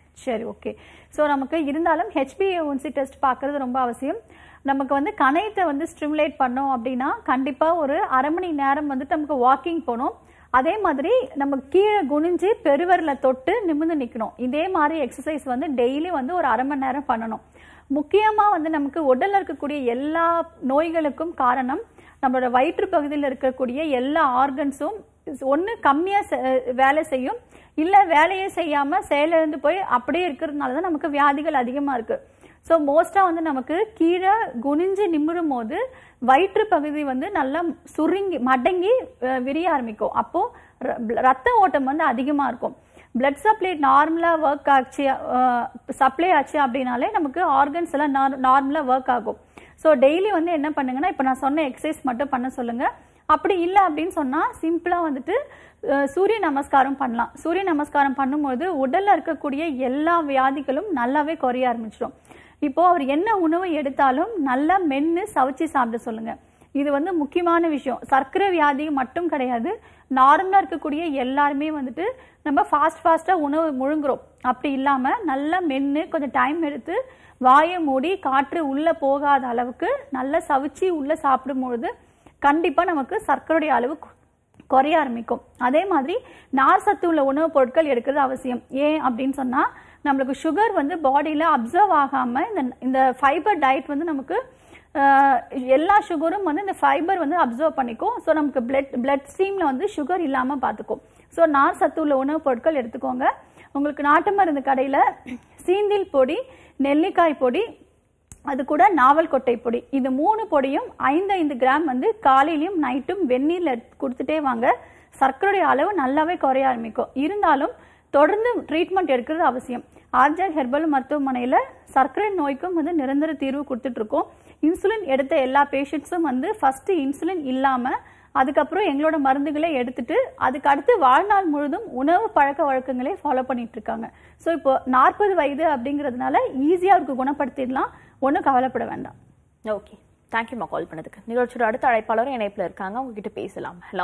சரி ஓகே ஸோ நமக்கு இருந்தாலும் ஹெச்பிஏஒன்சி டெஸ்ட் பார்க்கறது ரொம்ப அவசியம் நமக்கு வந்து கணையத்தை வந்து ஸ்டிமுலேட் பண்ணோம் அப்படின்னா கண்டிப்பாக ஒரு அரை மணி நேரம் வந்துட்டு நமக்கு வாக்கிங் போகணும் அதே மாதிரி நம்ம கீழே குனிஞ்சு பெருவரில் தொட்டு நிமிர்ந்து நிற்கணும் இதே மாதிரி எக்ஸசைஸ் வந்து டெய்லி வந்து ஒரு அரை மணி நேரம் பண்ணணும் முக்கியமாக வந்து நமக்கு உடல்ல இருக்கக்கூடிய எல்லா நோய்களுக்கும் காரணம் நம்மளோட வயிற்று பகுதியில் இருக்கக்கூடிய எல்லா ஆர்கன்ஸும் ஒன்று கம்மியாக வேலை செய்யும் இல்லை வேலையே செய்யாமல் செயலிழந்து போய் அப்படியே இருக்கிறதுனால தான் நமக்கு வியாதிகள் அதிகமாக இருக்குது ஸோ மோஸ்ட்டாக வந்து நமக்கு கீழே குனிஞ்சு நிமிரும் போது வயிற்று பகுதி வந்து நல்லா சுருங்கி மடங்கி அஹ், விரிய ஆரம்பிக்கும் அப்போது ரத்த ஓட்டம் வந்து அதிகமாக இருக்கும் பிளட் சப்ளை நார்மலாக ஒர்க் ஆச்சு சப்ளை ஆச்சு அப்படின்னாலே நமக்கு ஆர்கன்ஸ் எல்லாம் நார்மலாக ஒர்க் ஆகும் ஸோ டெய்லி வந்து என்ன பண்ணுங்கன்னா இப்போ நான் சொன்ன எக்ஸசைஸ் மட்டும் பண்ண சொல்லுங்க அப்படி இல்லை அப்படின்னு சொன்னால் சிம்பிளாக வந்துட்டு அஹ், சூரிய நமஸ்காரம் பண்ணலாம் சூரிய நமஸ்காரம் பண்ணும்போது உடல்ல இருக்கக்கூடிய எல்லா வியாதிகளும் நல்லாவே குறைய ஆரம்பிச்சிடும் இப்போ அவர் என்ன உணவு எடுத்தாலும் நல்லா மென்று சவைச்சு சாப்பிட சொல்லுங்க இது வந்து முக்கியமான விஷயம் சர்க்கரை வியாதி மட்டும் கிடையாது நார்மலாக இருக்கக்கூடிய எல்லாருமே வந்துட்டு நம்ம ஃபாஸ்ட் ஃபாஸ்ட்டாக உணவு முழுங்குறோம் அப்படி இல்லாமல் நல்லா மென்று கொஞ்சம் டைம் எடுத்து வாயை மூடி காற்று உள்ளே போகாத அளவுக்கு நல்லா சவிச்சு உள்ளே சாப்பிடும்பொழுது கண்டிப்பாக நமக்கு சர்க்கரையுடைய அளவு கு- குறைய ஆரம்பிக்கும் அதே மாதிரி நார் சத்து உள்ள உணவுப் பொருட்கள் எடுக்கிறது அவசியம் ஏன் அப்படின்னு சொன்னால் நம்மளுக்கு சுகர் வந்து பாடியில் அப்சர்வ் ஆகாமல் இந்த இந்த ஃபைபர் டயட் வந்து நமக்கு ஆஹ், எல்லா சுகரும் வந்து இந்த ஃபைபர் வந்து அப்சர்வ் பண்ணிக்கும் ஸோ நமக்கு பிளட் பிளட் ஸ்ட்ரீமில் வந்து சுகர் இல்லாமல் பார்த்துக்கும் ஸோ நார் சத்து உள்ள உணவுப் பொருட்கள் எடுத்துக்கோங்க உங்களுக்கு நாட்டு மருந்து கடையில் சீந்தில் பொடி நெல்லிக்காய் பொடி அது கூட நாவல் கொட்டை பொடி இது மூணு பொடியும் ஐந்து ஐந்து கிராம் வந்து காலையிலயும் நைட்டும் வெந்நீரில் கொடுத்துட்டே வாங்க சர்க்கரையுடைய அளவு நல்லாவே குறைய ஆரம்பிக்கும் இருந்தாலும் தொடர்ந்து ட்ரீட்மெண்ட் எடுக்கிறது அவசியம் ஆர்ஜர் ஹெர்பல் மருத்துவமனையில் சர்க்கரை நோய்க்கும் வந்து நிரந்தர தீர்வு கொடுத்துட்டு இருக்கோம் இன்சுலின் எடுத்த எல்லா பேஷண்ட்ஸும் வந்து ஃபர்ஸ்ட் இன்சுலின் இல்லாமல் அதுக்கப்புறம் எங்களோட மருந்துகளை எடுத்துட்டு அதுக்கு அடுத்து வாழ்நாள் முழுதும் உணவு பழக்க வழக்கங்களே ஃபாலோ பண்ணிட்டு இருக்காங்க ஸோ இப்போ நாற்பது வயது அப்படிங்கிறதுனால ஈஸியாக அவருக்கு குணப்படுத்திடலாம் ஒன்றும் கவலைப்பட வேண்டாம் ஓகே தேங்க்யூம்மா கால் பண்ணதுக்கு நிகழ்ச்சியோட அடுத்த அழைப்பாளரும் இணைப்புல இருக்காங்க உங்ககிட்ட பேசலாம் ஹலோ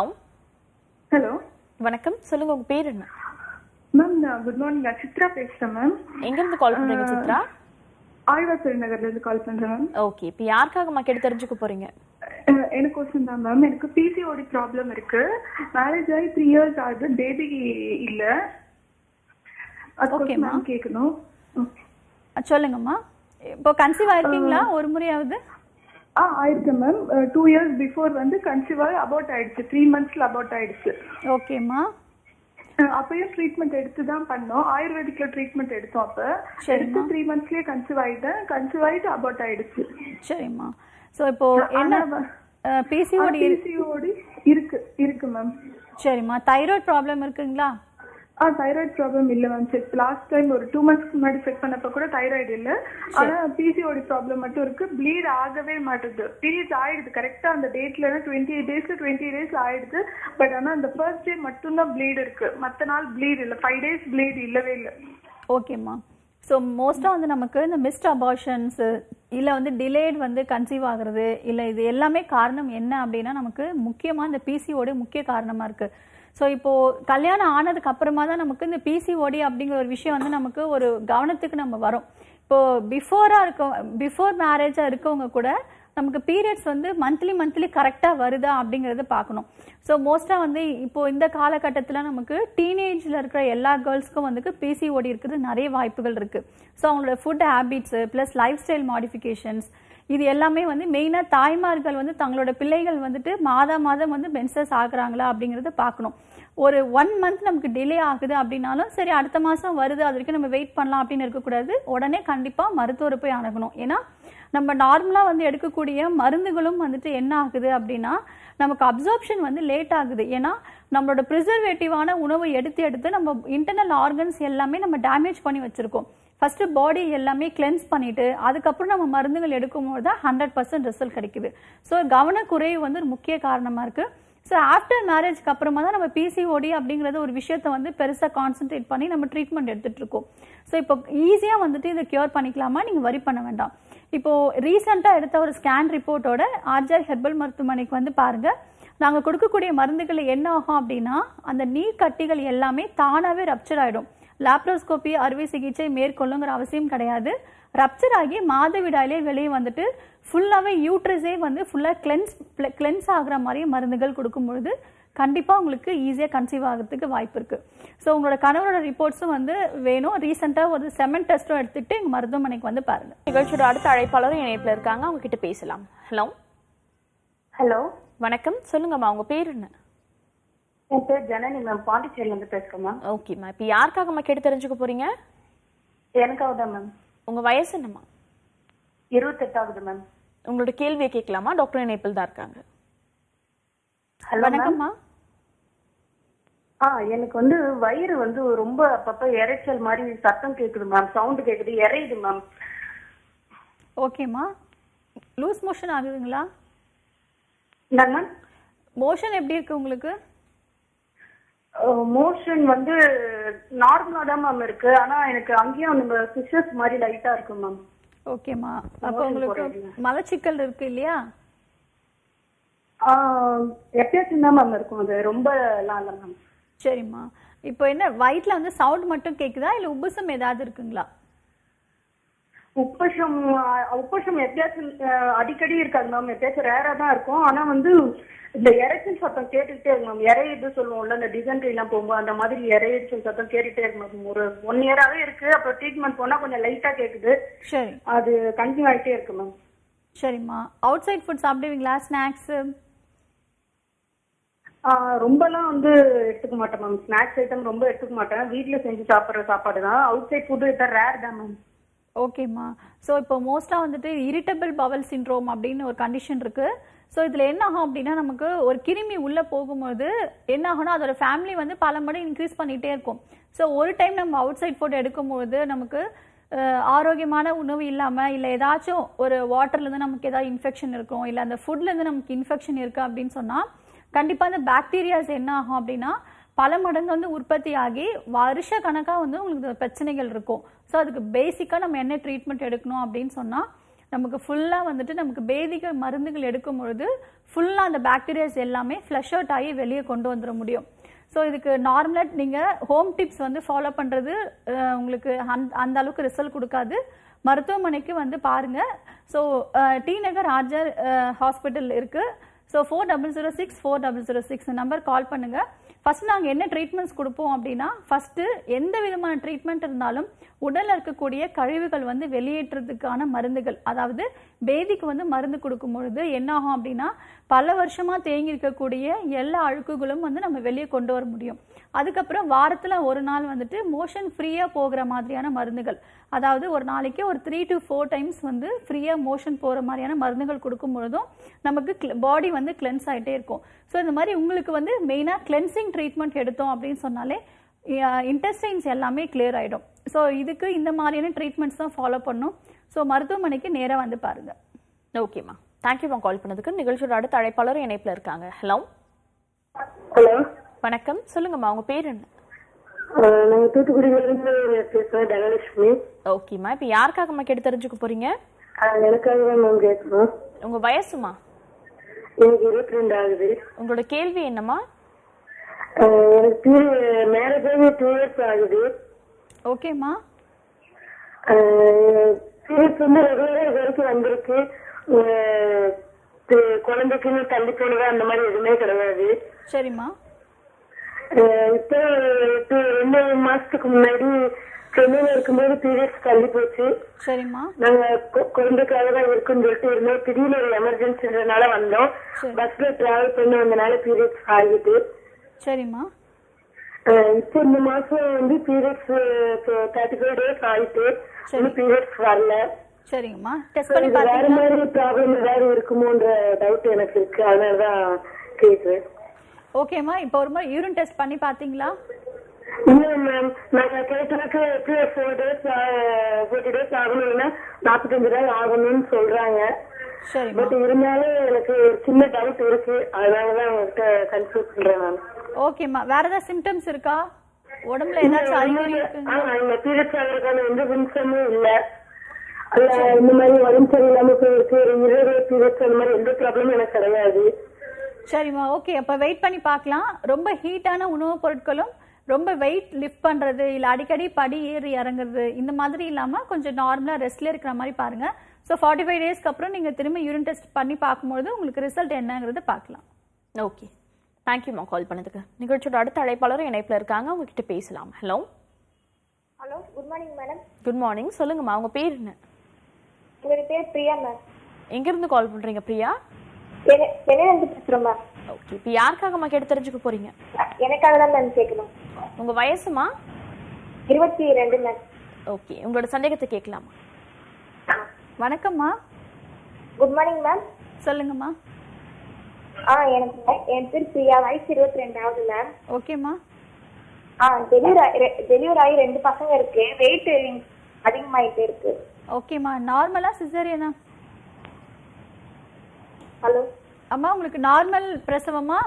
ஹலோ வணக்கம் சொல்லுங்க உங்க பேர் என்ன மேம் நான் குட் மார்னிங் நான் சித்ரா பேசுறேன் மேம் எங்க இருந்து கால் பண்றீங்க சித்ரா ஆழ்வார் நகர்ல இருந்து கால் பண்றேன் மேம் ஓகே இப்போ யாருக்காகம்மா கேட்டு தெரிஞ்சுக்க போறீங்க அஹ் எனக்கு கொஸ்டின் தான் மேம் எனக்கு பிசிஓடி ப்ராப்ளம் இருக்கு மேரேஜ் ஆகி த்ரீ இயர்ஸ் ஆகுது பேபி இல்ல அது Okay, கொஞ்சம் ma'am. மேம் கேட்கணும் அஹ் சொல்லுங்கம்மா இப்போ கன்சீவ் ஆயிருக்கீங்களா ஒரு முறையாவது ஆ ஆயிருக்கு மேம் டூ இயர்ஸ் பிஃபோர் வந்து கன்சீவ் ஆகி அபவுட் ஆயிடுச்சு த்ரீ மந்த்ஸ்ல அபவுட் ஆயிடுச்சு ஓகேம்மா அஹ் அப்பயும் ட்ரீட்மெண்ட் எடுத்து தான் பண்ணோம் ஆயுர்வேதிக்ல ட்ரீட்மெண்ட் எடுத்தோம் அப்ப எடுத்து த்ரீ மந்த்ஸ்லயே கன்சீவ் ஆயிட்டேன் கன்சீவ் ஆயிட்டு அபவுட் ஆயிடுச்சு சரிம்மா ஸோ இப்போ என்ன பிசிஓடி பிசிஓடி இருக்கு இருக்கு மேம் சரிம்மா தைராய்டு ப்ராப்ளம் இருக்குங்களா ஆ தைராய்டு ப்ராப்ளம் இல்ல மேம் செக் லாஸ்ட் டைம் ஒரு டூ மந்த்ஸ்க்கு முன்னாடி செக் பண்ணப்ப கூட தைராய்டு இல்ல ஆனா பிசிஓடி ப்ராப்ளம் மட்டும் இருக்கு ப்ளீட் ஆகவே மாட்டுது பீரியட்ஸ் ஆயிடுது கரெக்டா அந்த டேட்ல டுவெண்ட்டி டேஸ்ல டுவெண்ட்டி டேஸ் ஆயிடுது பட் ஆனா அந்த ஃபர்ஸ்ட் டே மட்டும் தான் ப்ளீட் இருக்கு மத்த நாள் ப்ளீட் இல்ல ஃபைவ் டேஸ் ப்ளீட் இல்லவே இல்ல ஓகேம்மா ஸோ மோஸ்ட்டாக வந்து நமக்கு இந்த மிஸ்ட் அபார்ஷன்ஸ் இல்லை வந்து டிலேட் வந்து கன்சீவ் ஆகுறது இல்லை இது எல்லாமே காரணம் என்ன அப்படின்னா நமக்கு முக்கியமாக இந்த பிசிஓடி முக்கிய காரணமாக இருக்குது ஸோ இப்போது கல்யாணம் ஆனதுக்கு அப்புறமா தான் நமக்கு இந்த பிசிஓடி அப்படிங்கிற ஒரு விஷயம் வந்து நமக்கு ஒரு கவனத்துக்கு நம்ம வரும் இப்போது பிஃபோராக இருக்க பிஃபோர் மேரேஜாக இருக்கவங்க கூட நமக்கு பீரியட்ஸ் வந்து மந்த்லி மந்த்லி கரெக்டாக வருதா அப்படிங்கிறத பார்க்கணும் ஸோ மோஸ்ட்டாக வந்து இப்போ இந்த காலகட்டத்தில் நமக்கு டீனேஜில் இருக்கிற எல்லா கேர்ள்ஸ்க்கும் வந்து பிசிஓடி இருக்கிறது நிறைய வாய்ப்புகள் இருக்குது ஸோ அவங்களோட food habits plus lifestyle modifications இது எல்லாமே வந்து மெயினாக தாய்மார்கள் வந்து தங்களோட பிள்ளைகள் வந்துட்டு மாதா மாதம் வந்து மென்சஸ் ஆகுறாங்களா அப்படிங்கிறத பார்க்கணும் ஒரு ஒன் மந்த் நமக்கு டிலே ஆகுது அப்படின்னாலும் சரி அடுத்த மாதம் வருது அது வரைக்கும் நம்ம வெயிட் பண்ணலாம் அப்படின்னு இருக்கக்கூடாது உடனே கண்டிப்பாக மருத்துவரை போய் அணுகணும் ஏன்னா நம்ம நார்மலாக வந்து எடுக்கக்கூடிய மருந்துகளும் வந்துட்டு என்ன ஆகுது அப்படின்னா நமக்கு அப்சார்ப்ஷன் வந்து லேட் ஆகுது ஏன்னா நம்மளோட ப்ரிசர்வேட்டிவான உணவை எடுத்து எடுத்து நம்ம இன்டர்னல் ஆர்கன்ஸ் எல்லாமே நம்ம டேமேஜ் பண்ணி வச்சிருக்கோம் ஃபர்ஸ்ட் பாடி எல்லாமே கிளென்ஸ் பண்ணிட்டு அதுக்கப்புறம் நம்ம மருந்துகள் எடுக்கும்போது தான் ஹண்ட்ரட் பர்சன்ட் ரிசல்ட் கிடைக்குது ஸோ கவனக்குறைவு வந்து ஒரு முக்கிய காரணமாக இருக்குது ஸோ ஆஃப்டர் மேரேஜ்க்கு அப்புறமா தான் நம்ம பிசிஓடி அப்படிங்கிறது ஒரு விஷயத்தை வந்து பெருசாக கான்சென்ட்ரேட் பண்ணி நம்ம ட்ரீட்மெண்ட் எடுத்துட்டு இருக்கோம் ஸோ இப்போ ஈஸியாக வந்துட்டு இதை கியூர் பண்ணிக்கலாமா நீங்கள் வரி பண்ண வேண்டாம் இப்போ ரீசெண்டாக எடுத்த ஒரு ஸ்கேன் ரிப்போர்ட்டோட ஆர்ஜர் ஹெர்பல் மருத்துவமனைக்கு வந்து பாருங்க நாங்கள் கொடுக்கக்கூடிய மருந்துகள் என்ன ஆகும் அப்படின்னா அந்த நீர் கட்டிகள் எல்லாமே தானாகவே ரப்சர் ஆகிடும் லாப்ரோஸ்கோபி அறுவை சிகிச்சை மேற்கொள்ளுங்கிற அவசியம் கிடையாது ரப்சர் ஆகி மாதவிடாயிலே வெளியே வந்துட்டு ஃபுல்லாகவே யூட்ரஸே வந்து ஃபுல்லாக கிளென்ஸ் கிளென்ஸ் ஆகுற மாதிரி மருந்துகள் கொடுக்கும் பொழுது கண்டிப்பாக உங்களுக்கு ஈஸியாக கன்சீவ் ஆகிறதுக்கு வாய்ப்பு இருக்குது ஸோ உங்களோட கணவரோட ரிப்போர்ட்ஸும் வந்து வேணும் ரீசெண்டாக ஒரு செமன் டெஸ்ட்டும் எடுத்துக்கிட்டு எங்கள் மருத்துவமனைக்கு வந்து பாருங்கள் நிகழ்ச்சியோட அடுத்த அழைப்பாளரும் இணைப்புல இருக்காங்க அவங்க கிட்ட பேசலாம் ஹலோ ஹலோ வணக்கம் சொல்லுங்கம்மா உங்க பேர் என்ன என் பேர் ஜனனி மேம் பாண்டிச்சேரியில இருந்து பேசுறேன் மேம் ஓகேம்மா இப்போ யாருக்காகம்மா கேட்டு தெரிஞ்சுக்க போறீங்க எனக்காக தான் மேம் உங்க வயசு என்னம்மா இருபத்தெட்டாவது மேம் உங்களோட கேள்வியை கேட்கலாமா டாக்டர் இணைப்பில் தான் இருக்காங்க ஹலோ வணக்கம்மா ஆ எனக்கு வந்து வயிறு வந்து ரொம்ப அப்பப்ப இறைச்சல் மாதிரி சத்தம் கேக்குது மேம் சவுண்ட் கேக்குது இறையுது மேம் ஓகேம்மா லூஸ் மோஷன் ஆகுதுங்களா என்ன மேம் மோஷன் எப்படி இருக்கு உங்களுக்கு மோஷன் வந்து நார்மலா தான் மேம் இருக்கு ஆனா எனக்கு அங்கேயும் நம்ம சிஸ்டர்ஸ் மாதிரி லைட்டா இருக்கு மேம் ஓகேம்மா அப்போ Motion உங்களுக்கு போறது. மலச்சிக்கல் இருக்கு இல்லையா எப்பயாச்சும் தான் மேம் இருக்கும் அது ரொம்ப எல்லாம் இல்ல மேம் சரிம்மா இப்போ என்ன வயிற்றுல வந்து சவுண்ட் மட்டும் கேக்குதா இல்ல உப்புசம் ஏதாவது இருக்குங்களா உப்பசம் அஹ், உப்பசம் எப்பயாச்சும் அஹ், அடிக்கடி இருக்காது மேம் எப்பயாச்சும் ரேரா தான் இருக்கும் ஆனா வந்து இந்த இறைச்சல் சத்தம் கேட்டுக்கிட்டே இருக்கு மேம் இறையுது சொல்லுவோம்ல இந்த டிசென்ட்ரி எல்லாம் போகும்போது அந்த மாதிரி இறைச்சல் சத்தம் கேட்டுட்டே இருக்கு மேம் ஒரு ஒன் இயராவே இருக்கு அப்புறம் ட்ரீட்மெண்ட் போனா கொஞ்சம் லைட்டா கேக்குது சரி அது கண்டினியூ ஆயிட்டே இருக்கு மேம் சரிம்மா அவுட் சைட் ஃபுட் சாப்பிடுவீங்களா ஸ்நாக்ஸ் ரொம்பலாம் வந்து எடுத்துக்க மாட்டேன் மேம் ஸ்நாக்ஸ் ஐட்டம் ரொம்ப எடுத்துக்க மாட்டேன் வீட்ல செஞ்சு சாப்பிடுற சாப்பாடு தான் அவுட் சைட் ஃபுட்டு இதான் ரேர் தான் மேம் ஓகேம்மா ஸோ இப்போ மோஸ்ட்டாக வந்துட்டு இரிட்டபிள் பவல் சிண்ட்ரோம் அப்படின்னு ஒரு கண்டிஷன் இருக்கு ஸோ இதில் என்ன ஆகும் அப்படின்னா நமக்கு ஒரு கிருமி உள்ளே போகும்போது என்ன ஆகும்னா அதோட ஃபேமிலி வந்து பல மடங்கு இன்க்ரீஸ் பண்ணிகிட்டே இருக்கும் ஸோ ஒரு டைம் நம்ம அவுட் சைட் ஃபுட் எடுக்கும்போது நமக்கு அஹ், ஆரோக்கியமான உணவு இல்லாமல் இல்லை ஏதாச்சும் ஒரு வாட்டர்லேருந்து நமக்கு ஏதாவது இன்ஃபெக்ஷன் இருக்கும் இல்லை அந்த ஃபுட்லேருந்து நமக்கு இன்ஃபெக்ஷன் இருக்கு அப்படின்னு சொன்னால் கண்டிப்பாக அந்த பாக்டீரியாஸ் என்ன ஆகும் அப்படின்னா பல மடங்கு வந்து உற்பத்தி ஆகி வருஷ கணக்காக வந்து உங்களுக்கு இந்த பிரச்சனைகள் இருக்கும் ஸோ அதுக்கு பேசிக்காக நம்ம என்ன ட்ரீட்மெண்ட் எடுக்கணும் அப்படின்னு சொன்னால் நமக்கு ஃபுல்லாக வந்துட்டு நமக்கு பேதிக மருந்துகள் எடுக்கும் பொழுது ஃபுல்லாக அந்த பாக்டீரியாஸ் எல்லாமே ஃப்ளஷ் அவுட் ஆகி வெளியே கொண்டு வந்துட முடியும் ஸோ இதுக்கு நார்மலாக நீங்கள் ஹோம் டிப்ஸ் வந்து ஃபாலோ பண்ணுறது உங்களுக்கு அந்த அந்த அளவுக்கு ரிசல்ட் கொடுக்காது மருத்துவமனைக்கு வந்து பாருங்க ஸோ டி நகர் ஆர்ஜர் ஹாஸ்பிட்டல் இருக்கு so four double zero six four double zero six number call பண்ணுங்க ஃபர்ஸ்ட் நாங்கள் என்ன ட்ரீட்மெண்ட்ஸ் கொடுப்போம் அப்படின்னா ஃபர்ஸ்ட் எந்த விதமான ட்ரீட்மெண்ட் இருந்தாலும் உடல்ல இருக்கக்கூடிய கழிவுகள் வந்து வெளியேற்றதுக்கான மருந்துகள் அதாவது பேதிக்கு வந்து மருந்து கொடுக்கும் பொழுது என்ன ஆகும் அப்படின்னா பல வருஷமா தேங்கி இருக்கக்கூடிய எல்லா அழுக்குகளும் வந்து நம்ம வெளியே கொண்டு வர முடியும் அதுக்கப்புறம் வாரத்துல ஒரு நாள் வந்துட்டு மோஷன் ஃப்ரீயா போகிற மாதிரியான மருந்துகள் அதாவது ஒரு நாளைக்கு ஒரு த்ரீ டு ஃபோர் டைம்ஸ் வந்து ஃப்ரீயா மோஷன் போற மாதிரியான மருந்துகள் கொடுக்கும் பொழுதும் நமக்கு பாடி வந்து கிளென்ஸ் ஆயிட்டே இருக்கும் ஸோ இந்த மாதிரி உங்களுக்கு வந்து மெயினாக கிளென்சிங் ட்ரீட்மெண்ட் எடுத்தோம் அப்படின்னு சொன்னாலே இன்டெஸ்டைன்ஸ் எல்லாமே கிளியர் ஆயிடும் ஸோ இதுக்கு இந்த மாதிரியான ட்ரீட்மெண்ட்ஸ் தான் ஃபாலோ பண்ணும் ஸோ மருத்துவமனைக்கு நேரா வந்து பாருங்க ஓகேம்மா தேங்க்யூம்மா கால் பண்ணதுக்கு நிகழ்ச்சியோட அடுத்த அழைப்பாளரும் இணைப்புல இருக்காங்க ஹலோ ஹலோ வணக்கம் சொல்லுங்கம்மா உங்க பேர் என்ன நாங்க தூத்துக்குடியில இருந்து பேசுறோம் தனலட்சுமி ஓகேம்மா இப்போ யாருக்காகம்மா கேட்டு தெரிஞ்சுக்க போறீங்க ஆஹ் எனக்காக தான் மேம் கேட்கணும் உங்க வயசுமா எனக்கு இருபத்தி ரெண்டு ஆகுது உங்களோட கேள்வி என்னம்மா ஆஹ் எனக்கு மேரேஜ் ஆகி டூ இயர்ஸ் ஆகுது ஓகேம்மா பீரியட்ஸ் வந்து ரெகுலரா இது வரைக்கும் வந்திருக்கு ஆஹ் கு- குழந்தைக்குன்னு தள்ளி போனது அந்த மாதிரி எதுவுமே கிடையாது சரிம்மா ஆஹ் இப்போ இப்போ ரெண்டு மாசத்துக்கு முன்னாடி சென்னையில இருக்கும்போது பீரியட்ஸ் தள்ளி போச்சு சரிம்மா நாங்க கு- குழந்தைக்காக தான் இருக்குன்னு சொல்லிட்டு இருந்தோம் திடீர்னு ஒரு எமர்ஜென்சின்றனால வந்தோம் பஸ்ல டிராவல் பண்ணி வந்தனால பீரியட்ஸ் ஆகிட்டு சரிம்மா அஹ் இப்போ இந்த மாசம் வந்து பீரியட்ஸ் தேர்ட்டி ஃபைவ் டேஸ் ஆயிட்டு இன்னும் பீரியட்ஸ் வரல சரிங்கம்மா டெஸ்ட் So, பண்ணி இது வேற பார்த்தீங்களா மாதிரி ப்ராப்ளம் ஏதாவது இருக்குமோன்ற டவுட் எனக்கு இருக்கு அதனாலதான் கேக்குறேன் ஓகேம்மா இப்போ ஒரு முறை யூரின் டெஸ்ட் பண்ணி பார்த்தீங்களா இல்ல மேம் நாங்க கேட்டதுக்கு எப்படி ஃபோர் டேஸ் ஃபோர்ட்டி டேஸ் ஆகணும்னா நாற்பத்தஞ்சு நாள் ஆகணும்னு சொல்றாங்க சரிம்மா பட் இருந்தாலும் எனக்கு ஒரு சின்ன டவுட் இருக்கு அதனாலதான் உங்ககிட்ட கன்ஃபியூஸ் பண்றேன் மேம் ஓகேம்மா வேற ஏதாவது சிம்டம்ஸ் இருக்கா உடம்புல ஏதாச்சும் அறிகுறி இருக்குங்களா ஆமா இந்த பீரியட்ஸ் ஆகிறதுக்கான எந்த விம்சமும் இல்ல அல்ல இந்த மாதிரி உடம்பு சரியில்லாம போயிருக்கு இரவு பீரியட்ஸ் அந்த மாதிரி எந்த ப்ராப்ளமும் எனக்கு கிடையாது சரிம்மா ஓகே அப்ப வெயிட் பண்ணி பார்க்கலாம் ரொம்ப ஹீட்டான உணவுப் பொருட்களும் ரொம்ப வெயிட் லிஃப்ட் பண்றது இல்ல அடிக்கடி படி ஏறி இறங்குறது இந்த மாதிரி இல்லாம கொஞ்சம் நார்மலா ரெஸ்ட்ல இருக்கிற மாதிரி பாருங்க ஸோ ஃபார்ட்டி ஃபைவ் டேஸ்க்கு அப்புறம் நீங்க திரும்ப யூரின் டெஸ்ட் பண்ணி பார்க்கும்போது உங்களுக்கு ரிசல்ட் என்னங்கிறது பார்க்கலாம் ஓகே தேங்க்யூம்மா கால் பண்ணதுக்கு நிகழ்ச்சியோட அடுத்த அழைப்பாளரும் இணைப்புல இருக்காங்க அவங்க கிட்ட பேசலாம் hello hello good morning madam good morning சொல்லுங்கம்மா உங்க பேர் என்ன என்னோட பேர் பிரியா மேம் எங்க இருந்து கால் பண்றீங்க பிரியா சென்னையிலேருந்து பேசுகிறோம் மேம் ஓகே இப்போ யாருக்காகம்மா கேட்டு தெரிஞ்சுக்க போறீங்க எனக்காக தான் மேம் கேட்கணும் உங்க வயசுமா இருபத்தி ரெண்டு மேம் ஓகே உங்களோட சந்தேகத்தை கேட்கலாமா வணக்கம்மா குட் மார்னிங் மேம் சொல்லுங்கம்மா ஆ எனக்கு வ- என் பேர் பிரியா வயசு இருபத்தி ரெண்டாவது மேம் ஓகேம்மா ஆ டெலிவரி டெலிவரி ஆகி ரெண்டு பசங்க இருக்கு வெயிட் அதிகமாயிட்டே இருக்கு ஓகேம்மா நார்மலா சிசேரியனா ஹலோ அம்மா உங்களுக்கு நார்மல் பிரசவமா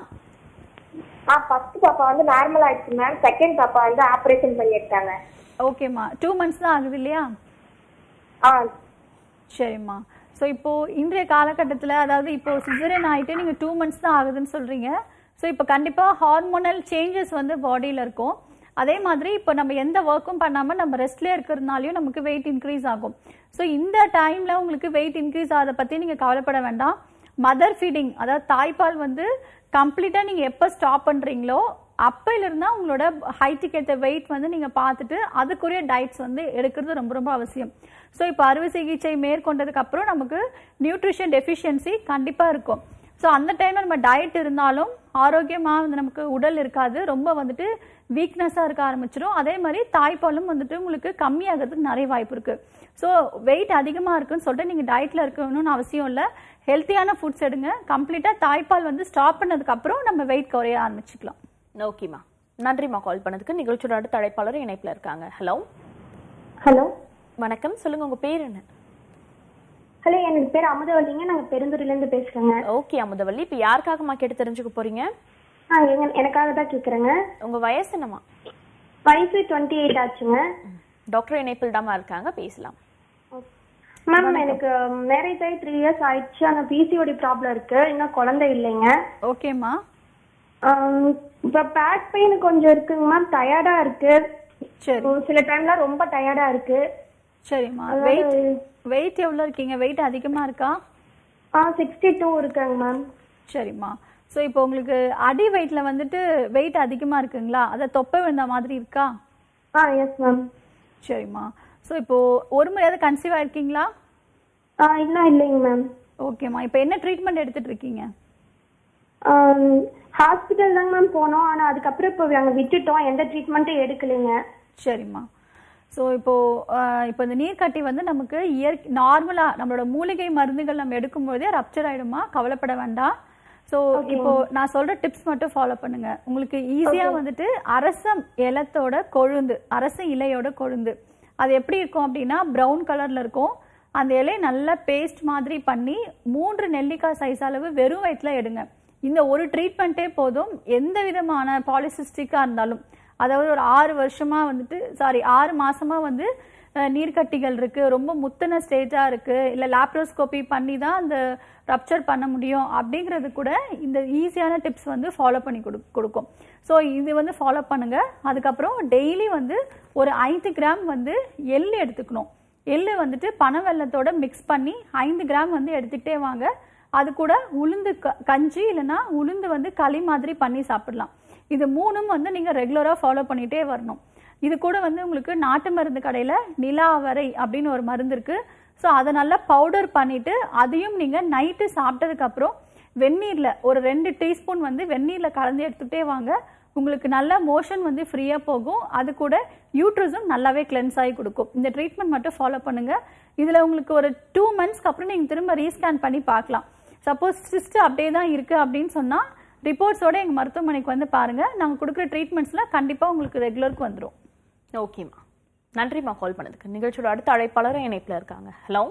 ஆ ஃபர்ஸ்ட் பாப்பா வந்து நார்மல் ஆயிடுச்சு மேம் செகண்ட் பாப்பா வந்து ஆபரேஷன் பண்ணி எடுத்தாங்க ஓகேம்மா டூ மந்த்ஸ் தான் ஆகுது இல்லையா ஆ சரிம்மா ஸோ இப்போ இன்றைய காலகட்டத்தில் அதாவது இப்போ சிசரியன் ஆகிட்டு நீங்கள் டூ மந்த்ஸ் தான் ஆகுதுன்னு சொல்கிறீங்க ஸோ இப்போ கண்டிப்பாக ஹார்மோனல் சேஞ்சஸ் வந்து பாடியில் இருக்கும் அதே மாதிரி இப்போ நம்ம எந்த ஒர்க்கும் பண்ணாமல் நம்ம ரெஸ்ட்லேயே இருக்கிறதுனாலையும் நமக்கு வெயிட் இன்க்ரீஸ் ஆகும் ஸோ இந்த டைமில் உங்களுக்கு வெயிட் இன்க்ரீஸ் ஆகிறத பற்றி நீங்கள் கவலைப்பட வேண்டாம் மதர் ஃபீடிங் அதாவது தாய்ப்பால் வந்து கம்ப்ளீட்டாக நீங்கள் எப்போ ஸ்டாப் பண்ணுறீங்களோ அப்பையிலிருந்து தான் உங்களோட ஹைட்டுக்கு ஏற்ற வெயிட் வந்து நீங்கள் பார்த்துட்டு அதுக்குரிய டயட்ஸ் வந்து எடுக்கிறது ரொம்ப ரொம்ப அவசியம் ஸோ இப்போ அறுவை சிகிச்சை மேற்கொண்டதுக்கு அப்புறம் நமக்கு நியூட்ரிஷன் டெஃபிஷியன்சி கண்டிப்பாக இருக்கும் ஸோ அந்த டைமில் நம்ம டயட் இருந்தாலும் ஆரோக்கியமாக வந்து நமக்கு உடல் இருக்காது ரொம்ப வந்துட்டு வீக்னஸாக இருக்க ஆரம்பிச்சிடும் அதே மாதிரி தாய்ப்பாலும் வந்துட்டு உங்களுக்கு கம்மியாகிறதுக்கு நிறைய வாய்ப்பு இருக்குது ஸோ வெயிட் அதிகமாக இருக்குன்னு சொல்லிட்டு நீங்கள் டயட்டில் இருக்கணும்னு அவசியம் இல்லை ஹெல்த்தியான ஃபுட்ஸ் எடுங்க கம்ப்ளீட்டாக தாய்ப்பால் வந்து ஸ்டாப் பண்ணதுக்கப்புறம் நம்ம வெயிட் குறைய ஆரம்பிச்சுக்கலாம் ஓகேம்மா நன்றிம்மா கால் பண்ணதுக்கு நிகழ்ச்சியோட அடுத்த அழைப்பாளரும் இணைப்புல இருக்காங்க ஹலோ ஹலோ வணக்கம் சொல்லுங்க உங்க பேர் என்ன ஹலோ எனக்கு பேர் அமுதவல்லிங்க நாங்க பெருந்துறையிலேருந்து பேசுறேங்க ஓகே அமுதவல்லி இப்போ யாருக்காகம்மா கேட்டு தெரிஞ்சுக்க போறீங்க ஆ எங்க எனக்காக தான் கேட்குறேங்க உங்க வயசு என்னம்மா வயசு டுவெண்ட்டி எயிட் ஆச்சுங்க டாக்டர் இணைப்பில் தாம்மா இருக்காங்க பேசலாம் மேம் எனக்கு மேரேஜ் ஆகி த்ரீ இயர்ஸ் ஆயிடுச்சு ஆனா பிசிஓடி ப்ராப்ளம் இருக்கு இன்னும் குழந்தை இல்லைங்க ஓகேம்மா இப்போ பேக் பெயின் கொஞ்சம் இருக்குங்க மேம் டயர்டா இருக்கு சரி ஒரு சில டைம்ல ரொம்ப டயர்டா இருக்கு சரிம்மா அதாவது- வெயிட் வெயிட் எவ்வளோ இருக்கீங்க வெயிட் அதிகமாக இருக்கா ஆ சிக்ஸ்டி டூ இருக்குங்க மேம் சரிம்மா ஸோ இப்போ உங்களுக்கு அடி வெயிட்ல வந்துட்டு வெயிட் அதிகமாக இருக்குங்களா அதை தொப்பை விழுந்த மாதிரி இருக்கா ஆ எஸ் மேம் சரிம்மா ஸோ இப்போ ஒரு முறையாவது கன்சீவ் ஆயிருக்கீங்களா ஆ இன்னும் இல்லைங்க மேம் ஓகேம்மா இப்போ என்ன ட்ரீட்மெண்ட் எடுத்துட்டு இருக்கீங்க ஹாஸ்பிட்டல் தாங்க மேம் போனோம் ஆனா அதுக்கப்புறம் இப்போ நாங்க விட்டுட்டோம் எந்த ட்ரீட்மெண்ட்டும் எடுக்கலைங்க சரிம்மா ஸோ இப்போ ஆஹ், இப்போ இந்த நீர்க்கட்டி வந்து நமக்கு இயற்கை நார்மலாக நம்மளோட மூலிகை மருந்துகள் நம்ம எடுக்கும்போதே ரப்சர் ஆயிடுமா கவலைப்பட வேண்டாம் ஸோ இப்போ நான் சொல்ற டிப்ஸ் மட்டும் ஃபாலோ பண்ணுங்க உங்களுக்கு ஈஸியா வந்துட்டு அரசம் இலத்தோட கொழுந்து அரச இலையோட கொழுந்து அது எப்படி இருக்கும் அப்படின்னா ப்ரௌன் கலர்ல இருக்கும் அந்த இலையை நல்லா பேஸ்ட் மாதிரி பண்ணி மூன்று நெல்லிக்காய் சைஸ் அளவு வெறும் வயிற்றுல எடுங்க இந்த ஒரு ட்ரீட்மெண்ட்டே போதும் எந்த விதமான பாலிசிஸ்டிக்காக இருந்தாலும் அதாவது ஒரு ஆறு வருஷமா வந்துட்டு சாரி ஆறு மாசமா வந்து அஹ், நீர்க்கட்டிகள் இருக்கு ரொம்ப முத்தின ஸ்டேஜா இருக்கு இல்ல லாப்ரோஸ்கோபி பண்ணி தான் அந்த ரப்சர் பண்ண முடியும் அப்படிங்கிறது கூட இந்த ஈஸியான டிப்ஸ் வந்து ஃபாலோ பண்ணி கொடு கொடுக்கும் ஸோ இது வந்து ஃபாலோ பண்ணுங்க அதுக்கப்புறம் டெய்லி வந்து ஒரு ஐந்து கிராம் வந்து எள்ளு எடுத்துக்கணும் எள்ளு வந்துட்டு பனை வெல்லத்தோட மிக்ஸ் பண்ணி ஐந்து கிராம் வந்து எடுத்துக்கிட்டே வாங்க அது கூட உளுந்து க- கஞ்சி இல்லைன்னா உளுந்து வந்து களி மாதிரி பண்ணி சாப்பிடலாம் இது மூணும் வந்து நீங்க ரெகுலரா ஃபாலோ பண்ணிட்டே வரணும் இது கூட வந்து உங்களுக்கு நாட்டு மருந்து கடையில நிலாவரை அப்படின்னு ஒரு மருந்து இருக்கு ஸோ அதை நல்லா பவுடர் பண்ணிட்டு அதையும் நீங்க நைட்டு சாப்பிட்டதுக்கு அப்புறம் வெந்நீர்ல ஒரு ரெண்டு டீஸ்பூன் வந்து வெந்நீர்ல கலந்து எடுத்துக்கிட்டே வாங்க உங்களுக்கு நல்ல மோஷன் வந்து ஃப்ரீயா போகும் அது கூட யூட்ரஸும் நல்லாவே கிளென்ஸ் ஆகி கொடுக்கும் இந்த ட்ரீட்மெண்ட் மட்டும் ஃபாலோ பண்ணுங்க இதுல உங்களுக்கு ஒரு டூ மந்த்ஸ்க்கு அப்புறம் நீங்க திரும்ப ரீஸ்கேன் பண்ணி பார்க்கலாம் சப்போஸ் சிஸ்ட் அப்படியே தான் இருக்கு அப்படின்னு சொன்னா ரிப்போர்ட்ஸோட எங்க மருத்துவமனைக்கு வந்து பாருங்க நாங்க கொடுக்குற ட்ரீட்மெண்ட்ஸ்ல கண்டிப்பா உங்களுக்கு ரெகுலருக்கு வந்துரும் ஓகேம்மா நன்றிம்மா கால் பண்ணதுக்கு நிகழ்ச்சியோட அடுத்த அழைப்பாளரும் இணைப்புல இருக்காங்க ஹலோ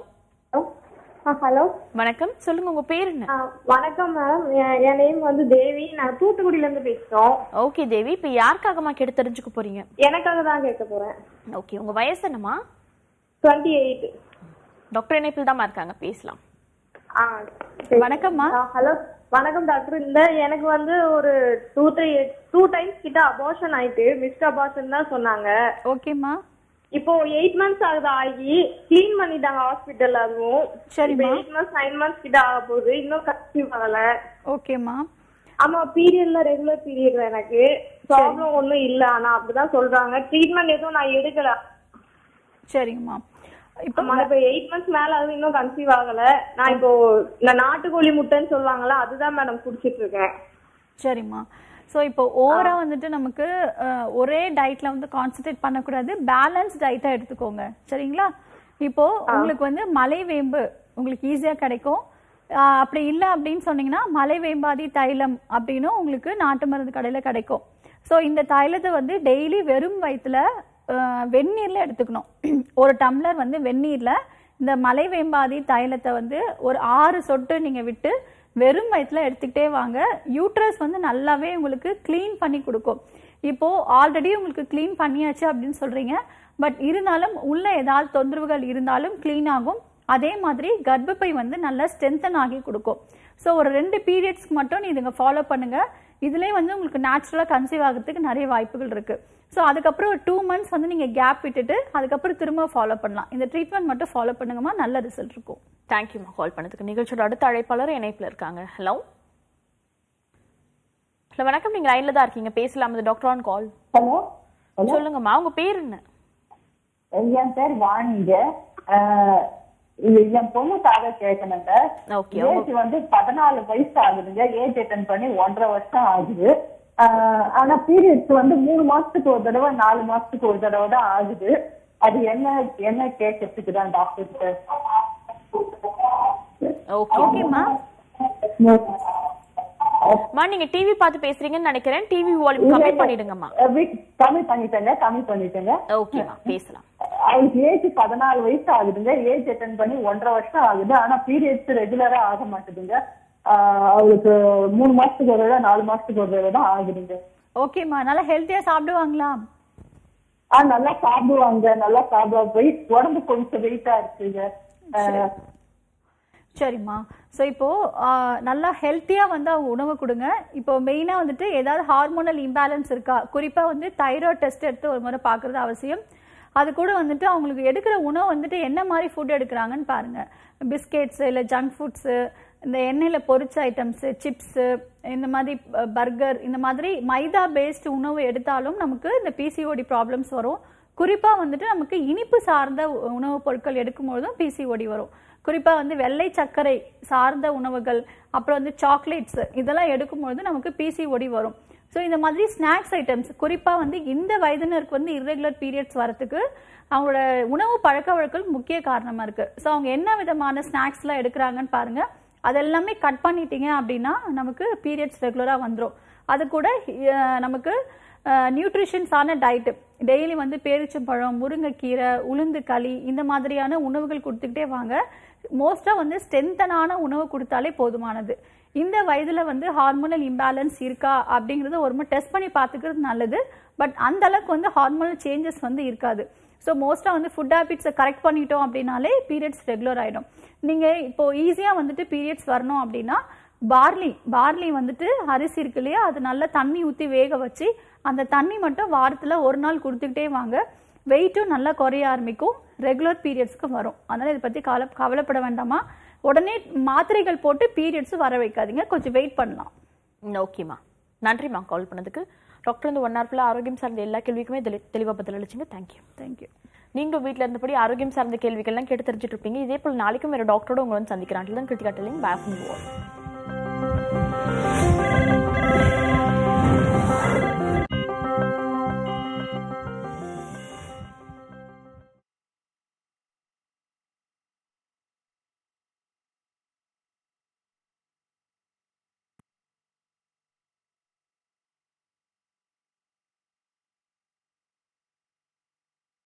ஹலோ வணக்கம் சொல்லுங்க உங்க பேர் என்ன வணக்கம் மேடம் என் நேம் வந்து தேவி நான் தூத்துக்குடியில இருந்து பேசுறோம் ஓகே தேவி இப்போ யாருக்காகம்மா கேட்டு தெரிஞ்சுக்க போறீங்க எனக்காக தான் கேட்க போறேன் ஓகே உங்க வயசு என்னம்மா டுவெண்ட்டி எயிட் டாக்டர் இணைப்பில் தாம்மா இருக்காங்க பேசலாம் வணக்கம்மா ஹலோ வணக்கம் டாக்டர் இந்த எனக்கு வந்து ஒரு டூ த்ரீ டூ டைம்ஸ் கிட்ட அபார்ஷன் ஆயிட்டு மிஸ்ட் அபார்ஷன் தான் சொன்னாங்க ஓகேம்மா இப்போ எயிட் மந்த்ஸ் ஆகுது ஆகி க்ளீன் பண்ணிட்டாங்க ஹாஸ்பிட்டல் அதுவும் சரிம்மா. எயிட் மந்த்ஸ் நைன் மந்த்ஸ் கிட்ட ஆக போகுது இன்னும் கன்சீவ் ஆகல ஓகேம்மா ஆமா பீரியட்ல ரெகுலர் பீரியட் எனக்கு ப்ராப்ளம் ஒண்ணும் இல்ல ஆனா அப்படிதான் சொல்றாங்க ட்ரீட்மெண்ட் எதுவும் நான் எடுக்கல சரிங்கம்மா இப்போ இப்போ எயிட் மந்த்ஸ் மேல அது இன்னும் கன்சீவ் ஆகல நான் இப்போ இந்த நாட்டுக்கோழி முட்டைன்னு சொல்லுவாங்கல்ல அதுதான் மேடம் குடிச்சிட்டு இருக்கேன் சரிம்மா ஸோ இப்போ ஓவரா வந்துட்டு நமக்கு அஹ், ஒரே டயட்ல வந்து கான்சென்ட்ரேட் பண்ணக்கூடாது பேலன்ஸ் டயட்டா எடுத்துக்கோங்க சரிங்களா இப்போ உங்களுக்கு வந்து மலை வேம்பு உங்களுக்கு ஈஸியா கிடைக்கும் அஹ், அப்படி இல்லை அப்படின்னு சொன்னீங்கன்னா மலை வேம்பாதி தைலம் அப்படின்னு உங்களுக்கு நாட்டு மருந்து கடையில கிடைக்கும் ஸோ இந்த தைலத்தை வந்து டெய்லி வெறும் வயிற்றுல வெந்நீர்ல எடுத்துக்கணும் ஒரு டம்ளர் வந்து வெந்நீர்ல இந்த மலை வேம்பாதி தைலத்தை வந்து ஒரு ஆறு சொட்டு நீங்க விட்டு வெறும் வயிற்றுல எடுத்துக்கிட்டே வாங்க யூட்ரஸ் வந்து நல்லாவே உங்களுக்கு க்ளீன் பண்ணி கொடுக்கும் இப்போ ஆல்ரெடி உங்களுக்கு க்ளீன் பண்ணியாச்சு அப்படின்னு சொல்றீங்க பட் இருந்தாலும் உள்ள ஏதாவது தொந்தரவுகள் இருந்தாலும் க்ளீன் ஆகும் அதே மாதிரி கர்ப்பப்பை வந்து நல்லா ஸ்ட்ரென்தன் ஆகி கொடுக்கும் ஸோ ஒரு ரெண்டு பீரியட்ஸ்க்கு மட்டும் நீங்க ஃபாலோ பண்ணுங்க இதுலேயே வந்து உங்களுக்கு நேச்சுரலாக கன்சீவ் ஆகிறதுக்கு நிறைய வாய்ப்புகள் இருக்கு ஸோ அதுக்கப்புறம் ஒரு டூ மந்த்ஸ் வந்து நீங்க கேப் விட்டுட்டு அதுக்கப்புறம் திரும்ப ஃபாலோ பண்ணலாம் இந்த ட்ரீட்மெண்ட் மட்டும் ஃபாலோ பண்ணுங்கம்மா நல்ல ரிசல்ட் இருக்கும் தேங்க்யூமா கால் பண்ணதுக்கு நிகழ்ச்சியோட அடுத்த அழைப்பாளர் இணைப்புல இருக்காங்க ஹலோ ஹலோ வணக்கம் நீங்க லைன்ல தான் இருக்கீங்க பேசலாம் இது டாக்டர் ஆன் கால் ஹலோ சொல்லுங்கம்மா உங்க பேர் என்ன என் பேர் வாணிங்க ஆஹ் இது என் பொண்ணுக்காக கேட்கணுங்க Okay, ஏஜ் வந்து பதினாலு வயசு ஆகுதுங்க ஏஜ் அட்டன் பண்ணி ஒன்றரை வருஷம் ஆகுது ஆஹ் ஆனா பீரியட்ஸ் வந்து மூணு மாசத்துக்கு ஒரு தடவை நாலு மாசத்துக்கு ஒரு தடவை தான் ஆகுது அது என்ன என்ன கேட்கறதுக்கு தான் டாக்டர் ஓகேம்மா மா நீங்க டிவி பார்த்து பேசுறீங்கன்னு நினைக்கிறேன் டிவி வால்யூம் கம்மி பண்ணிடுங்கம்மா கம்மி பண்ணிட்டேங்க கம்மி பண்ணிட்டேங்க ஓகேம்மா பேசலாம் அவளுக்கு ஏஜ் பதினாலு வயசு ஆகுதுங்க ஏஜ் அட்டன் பண்ணி ஒன்றரை வருஷம் ஆகுது ஆனா பீரியட்ஸ் ரெகுலரா ஆக மாட்டேதுங்க ஆஹ் அவளுக்கு மூணு மாசத்துக்கு ஒரு தடவை நாலு மாசத்துக்கு ஒரு தடவை தான் ஆகுதுங்க ஓகேம்மா நல்லா ஹெல்த்தியா சாப்பிடுவாங்களா ஆஹ் நல்லா சாப்பிடுவாங்க நல்லா சாப்பிடுவாங்க வெயிட் உடம்பு கொஞ்சம் வெயிட்டா இருக்குங்க ஆஹ் சரிம்மா ஸோ இப்போ ஆ, நல்லா ஹெல்த்தியா வந்து அவங்க உணவு கொடுங்க இப்போ மெயினா வந்துட்டு ஏதாவது ஹார்மோனல் இம்பேலன்ஸ் இருக்கா குறிப்பா வந்து தைராய்டு டெஸ்ட் எடுத்து ஒரு முறை பார்க்கறது அவசியம் அது கூட வந்துட்டு அவங்களுக்கு எடுக்கிற உணவு வந்துட்டு என்ன மாதிரி ஃபுட் எடுக்கிறாங்கன்னு பாருங்க பிஸ்கெட்ஸ் இல்லை ஜங்க் ஃபுட்ஸு இந்த எண்ணெயில் பொரிச்ச ஐட்டம்ஸு சிப்ஸு இந்த மாதிரி பர்கர் இந்த மாதிரி மைதா பேஸ்டு உணவு எடுத்தாலும் நமக்கு இந்த பிசிஓடி ப்ராப்ளம்ஸ் வரும் குறிப்பா வந்துட்டு நமக்கு இனிப்பு சார்ந்த உ- உணவுப் பொருட்கள் எடுக்கும்பொழுதும் பிசிஓடி வரும் குறிப்பா வந்து வெள்ளை சர்க்கரை சார்ந்த உணவுகள் அப்புறம் வந்து சாக்லேட்ஸ் இதெல்லாம் எடுக்கும்பொழுது நமக்கு பிசிஓடி வரும் ஸோ இந்த மாதிரி ஸ்நாக்ஸ் ஐட்டம்ஸ் குறிப்பா வந்து இந்த வயதினருக்கு வந்து irregular பீரியட்ஸ் வரத்துக்கு அவங்களோட உணவு பழக்க வழக்கம் முக்கிய காரணமா இருக்கு ஸோ அவங்க என்ன விதமான ஸ்நாக்ஸ்லாம் எடுக்கிறாங்கன்னு பாருங்க அதெல்லாமே கட் பண்ணிட்டீங்க அப்படின்னா நமக்கு பீரியட்ஸ் ரெகுலராக வந்துடும் அது கூட அஹ், நமக்கு நியூட்ரிஷன்ஸான டயட்டு டெய்லி வந்து பேரிச்சம்பழம் முருங்கைக்கீரை உளுந்து களி இந்த மாதிரியான உணவுகள் கொடுத்துக்கிட்டே வாங்க மோஸ்ட்டாக வந்து ஸ்ட்ரென்த்தனான உணவு கொடுத்தாலே போதுமானது இந்த வயதுல வந்து ஹார்மோனல் இம்பேலன்ஸ் இருக்கா அப்படிங்கறத ஒரு முறை டெஸ்ட் பண்ணி பார்த்துக்கிறது நல்லது பட் அந்த அளவுக்கு வந்து ஹார்மோனல் சேஞ்சஸ் வந்து இருக்காது ஸோ மோஸ்ட்டாக வந்து ஃபுட் ஹேபிட்ஸை கரெக்ட் பண்ணிட்டோம் அப்படின்னாலே பீரியட்ஸ் ரெகுலர் ஆகிடும் நீங்கள் இப்போ ஈஸியாக வந்துட்டு பீரியட்ஸ் வரணும் அப்படின்னா பார்லி பார்லி வந்துட்டு அரிசி இருக்கு இல்லையா அது நல்லா தண்ணி ஊற்றி வேக வச்சு அந்த தண்ணி மட்டும் வாரத்தில் ஒரு நாள் கொடுத்துக்கிட்டே வாங்க வெயிட்டும் நல்லா குறைய ஆரம்பிக்கும் ரெகுலர் பீரியட்ஸ்க்கு வரும் அதனால் இதை பற்றி கவலை கவலைப்பட வேண்டாமா உடனே மாத்திரைகள் போட்டு பீரியட்ஸ் வர வைக்காதீங்க கொஞ்சம் வெயிட் பண்ணலாம் ஓகேம்மா நன்றிம்மா கால் பண்ணதுக்கு டாக்டர் இந்த ஒன் ஹவர் ஃபுல்லாக ஆரோக்கியம் சார்ந்த எல்லா கேள்விக்குமே தெளி தெளிவாக பதில் அளிச்சிங்க தேங்க்யூ தேங்க்யூ நீங்களும் வீட்டில் இருந்தபடி ஆரோக்கியம் சார்ந்த கேள்விகள்லாம் கேட்டு தெரிஞ்சுட்டு இருப்பீங்க இதே போல் நாளைக்கும் வேறு டாக்டரோட உங்களை வந்து சந்திக்கிறான் தான் கிருத்திகா டெல்லிங் பேக்